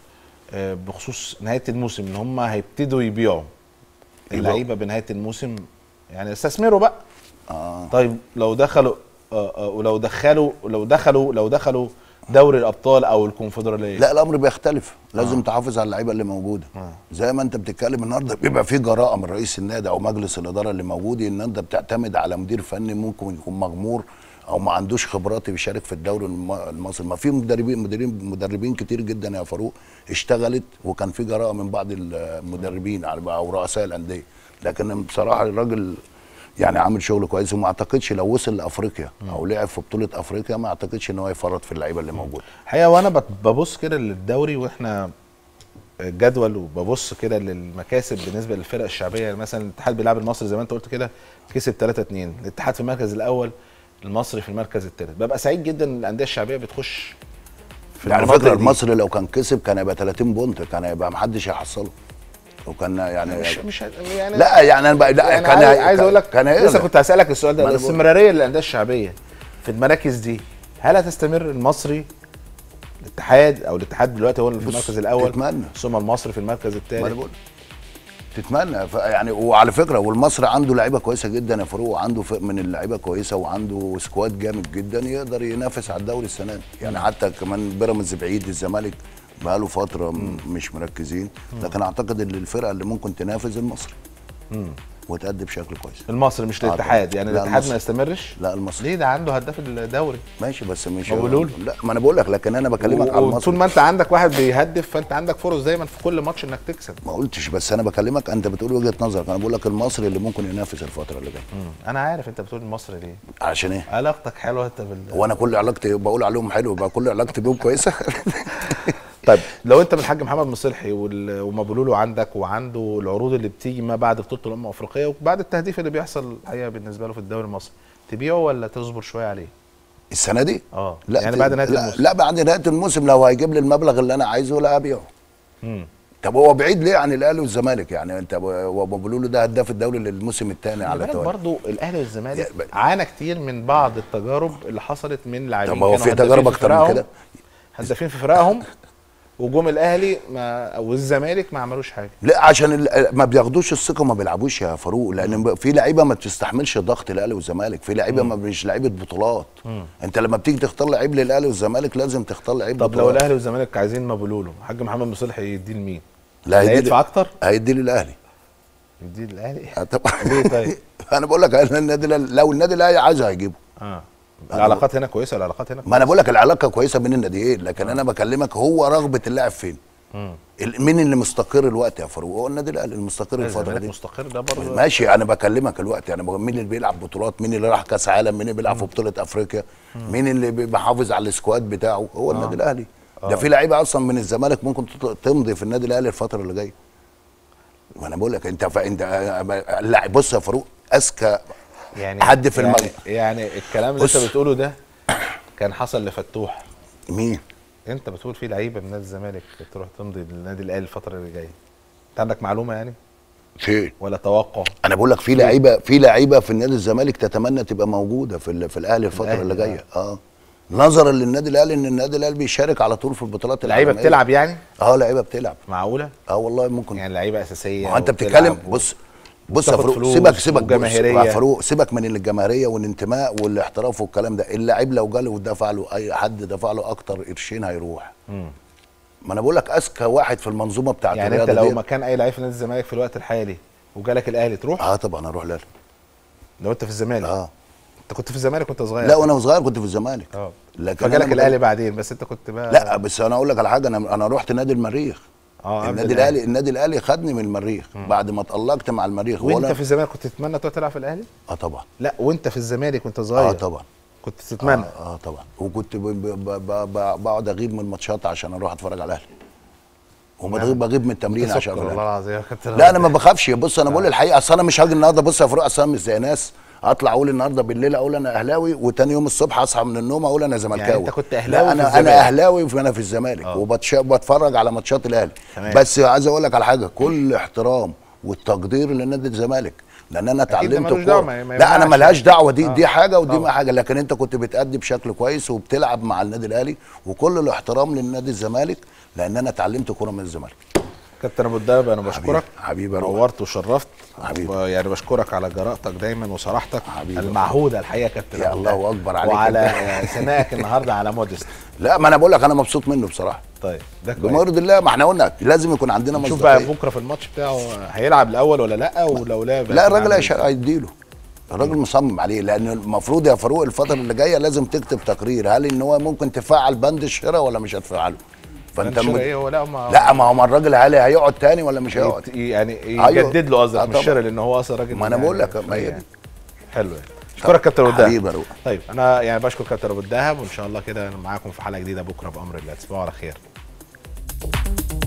آه، بخصوص نهايه الموسم ان هم هيبتدوا يبيعوا اللعيبه بنهايه الموسم يعني استثمروا بقى آه. طيب لو دخلوا آه، آه، ولو دخلوا لو دخلوا لو دخلوا دوري الابطال او الكونفدراليه لا الامر بيختلف لازم تحافظ على اللعيبه اللي موجوده آه. زي ما انت بتتكلم النهارده بيبقى في جراءه من رئيس النادي او مجلس الاداره اللي موجود ان انت بتعتمد على مدير فني ممكن يكون مغمور او ما عندوش خبرات بيشارك في الدوري الم- المصري ما في مدربين مدربين مدربين كتير جدا يا فاروق اشتغلت وكان في جراءه من بعض المدربين على- او رؤساء الانديه لكن بصراحه الراجل يعني عامل شغل كويس وما اعتقدش لو وصل لافريقيا او لعب في بطوله افريقيا ما اعتقدش ان هو يفرط في اللعيبه اللي موجوده الحقيقه وانا بت- ببص كده للدوري واحنا الجدول وببص كده للمكاسب بالنسبه للفرق الشعبيه يعني مثلا الاتحاد بيلعب المصري زي ما انت قلت كده كسب 3 2 الاتحاد في المركز الاول المصري في المركز الثالث ببقى سعيد جدا ان الانديه الشعبيه بتخش في على المناطق فكره دي. المصري لو كان كسب كان هيبقى 30 بونت كان هيبقى محدش هيحصله وكان يعني مش مش يعني لا يعني انا بقى لا يعني كان عايز, هي- عايز اقول لك كان لسه هيغلب. كنت هسالك السؤال ده ما أنا بقول- الاستمراريه للانديه الشعبيه في المراكز دي هل هتستمر المصري الاتحاد او الاتحاد دلوقتي هو اللي في بص، المركز الاول تتمنى. ثم المصري في المركز ما الثالث انا بقول تتمنى ف- يعني وعلى فكره والمصري عنده لعيبه كويسه جدا يا فاروق وعنده فرق من اللعيبه كويسه وعنده سكواد جامد جدا يقدر ينافس على الدوري السنه دي يعني حتى كمان بيراميدز بعيد الزمالك بقاله فتره م- مش مركزين لكن اعتقد ان الفرقه اللي ممكن تنافس المصري وتأدي بشكل كويس المصري مش آه الاتحاد طبعاً. يعني لا، الاتحاد المصري. ما يستمرش لا المصري ليه ده عنده هداف الدوري ماشي بس مش مبولول؟ لا ما انا بقول لك لكن انا بكلمك على و- المصري وطول ما انت عندك واحد بيهدف فانت عندك فرص دايما في كل ماتش انك تكسب ما قلتش بس انا بكلمك انت بتقول وجهه نظرك انا بقول لك المصري اللي ممكن ينافس الفتره اللي جايه انا عارف انت بتقول المصري ليه عشان ايه علاقتك حلوه انت بال هو انا كل علاقتي بقول عليهم حلو يبقى كل علاقتي بيهم كويسه طيب لو انت من الحاج محمد مصلحي وال- ومبلولو عندك وعنده العروض اللي بتيجي ما بعد بطوله الامم الافريقيه وبعد التهديف اللي بيحصل الحقيقه بالنسبه له في الدوري المصري تبيعه ولا تصبر شويه عليه؟ السنه دي اه لا يعني ت- بعد نهايه لا, الموسم لا بعد نهايه الموسم لو هيجيب لي المبلغ اللي انا عايزه لا ابيعه مم. طب هو بعيد ليه عن الاهلي والزمالك يعني انت هو بيقولوا له ده هداف الدوري للموسم الثاني خلي على بالك التوالي برضه الاهلي والزمالك يا ب- عانى كتير من بعض التجارب اللي حصلت من لاعبين طب هو كانوا في هدافين تجارب في اكتر من فرقهم- كده هدافين في فرقهم وجم الاهلي ما والزمالك ما عملوش حاجه لا عشان ال- ما بياخدوش الثقه ما بيلعبوش يا فاروق لان ب- في لعيبه ما بتستحملش ضغط الاهلي والزمالك في لعيبه ما مش لعيبه بطولات انت لما بتيجي تختار لعيب للاهلي والزمالك لازم تختار لعيب طب لو بطولات. الاهلي والزمالك عايزين مبلولو حاج محمد مصلحي يديه لمين؟ لا هيدي هيدفع اكتر؟ هيدي للاهلي يديه للاهلي آه طبعا ليه طيب؟ انا بقول لك أنا النادي الأهلي- لو النادي الاهلي عايزه هيجيبه اه العلاقات هنا كويسه العلاقات هنا ما انا بقول لك العلاقه كويسه بين الناديين لكن انا بكلمك هو رغبه اللاعب فين ال- مين اللي مستقر الوقت يا فاروق هو النادي الاهلي المستقر الفتره الزمالك دي مستقر ده برضه ماشي انا بكلمك الوقت يعني بقول مين اللي بيلعب بطولات مين اللي راح كاس عالم مين اللي بيلعب في بطوله افريقيا مين اللي بيحافظ على السكواد بتاعه هو النادي الاهلي ده في لعيبه اصلا من الزمالك ممكن تط- تمضي في النادي الاهلي الفتره اللي جايه ما انا بقول لك انت ف... انت اللاعب بص يا فاروق اذكى يعني حد في يعني, المغرب. يعني الكلام اللي انت بص. بتقوله ده كان حصل لفتوح مين انت بتقول في لعيبه من نادي الزمالك تروح تمضي للنادي الاهلي الفتره اللي جايه انت عندك معلومه يعني فين ولا توقع انا بقول لك في لعيبه في لعيبه في النادي الزمالك تتمنى تبقى موجوده في ال- في الاهلي الفتره الأهلي، اللي جايه اه نظرا للنادي الاهلي ان النادي الاهلي بيشارك على طول في البطولات لعيبه العالمية. بتلعب يعني اه لعيبه بتلعب معقوله اه والله ممكن يعني لعيبه اساسيه ما هو انت وبتلعب بتتكلم و- بص بص يا وتاخد فاروق فلوس سيبك سيبك بص وجماهيرية. يا فاروق سيبك من الجماهيريه والانتماء والاحتراف والكلام ده اللاعب لو جاله ودفع له اي حد دفع له اكتر قرشين هيروح ما انا بقول لك اذكى واحد في المنظومه بتاعت يعني انت الرياضه لو دي مكان اي لعيب في نادي الزمالك في الوقت الحالي وجالك الاهلي تروح اه طبعا اروح لا لو انت في الزمالك اه انت كنت في الزمالك وانت صغير لا وانا صغير كنت في الزمالك اه لكن فجالك أنا الاهلي بعدين بس انت كنت بقى لا بس انا اقول لك على حاجه انا انا رحت نادي المريخ اه قبل النادي الاهلي النادي الاهلي خدني من المريخ بعد ما اتألقت مع المريخ وانت ولا في الزمالك كنت تتمنى تروح تلعب في الاهلي اه طبعا لا وانت في الزمالك وانت صغير اه طبعا كنت تتمنى اه, آه طبعا وكنت ب- ب- ب- ب- بقعد اغيب من الماتشات عشان اروح اتفرج على الاهلي وبغيب بغيب من التمرين عشان سكر أروح والله الأهلي. العظيم يا كابتن لا انا ما بخافش بص انا بقول الحقيقه اصل انا مش هاجي النهارده بص يا فاروق اصل انا مش زي ناس اطلع اقول النهارده بالليل اقول انا اهلاوي وتاني يوم الصبح اصحى من النوم اقول انا زملكاوي أنت كنت أهلاوي لا في انا الزمالك. انا اهلاوي وانا في الزمالك وبتفرج على ماتشات الاهلي تمام. بس عايز اقول لك على حاجه كل احترام والتقدير لنادي الزمالك لان انا ده اتعلمت ملوش دعوة، كورة. ما- ما لا انا يمنعش ملهاش يعني. دعوه دي آه. دي حاجه ودي طبعا. ما حاجه لكن انت كنت بتأدي بشكل كويس وبتلعب مع النادي الاهلي وكل الاحترام للنادي الزمالك لان انا اتعلمت كوره من الزمالك كابتن ابو الدهب انا بشكرك حبيبي يا روح. نورت وشرفت حبيبي. يعني بشكرك على جرأتك دايما وصراحتك حبيبي. المعهوده الحقيقه يا كابتن يا أبو الله الدهب. أكبر عليك وعلى أنت. سماعك النهارده على مودست لا ما انا بقول لك انا مبسوط منه بصراحه طيب ده بما كويس يرضي الله ما احنا قلنا لازم يكون عندنا نشوف بقى مصداقيه بكره في الماتش بتاعه هيلعب الاول ولا لا ولو لعب لا هيكون الراجل عامل هيش- إزاي؟ هيديله الراجل مصمم عليه لان المفروض يا فاروق الفتره اللي جايه لازم تكتب تقرير هل ان هو ممكن تفعل بند الشراء ولا مش هتفعله فانت فانت مد... ايه هو لا ما لا ما هو ما الراجل هل هيقعد تاني ولا مش هيقعد يت- يعني أيوه. يجدد له قصدك آه مش طبعا. شراء لان هو اصلا راجل ما أنا يعني بقول لك، ما هي يعني دي. حلو يعني اشكرك كابتن ابو الدهب حبيبي يا روح. طيب انا يعني بشكر كابتن ابو الدهب وان شاء الله كده أنا معاكم في حلقه جديده بكره بامر الله تصبحوا على خير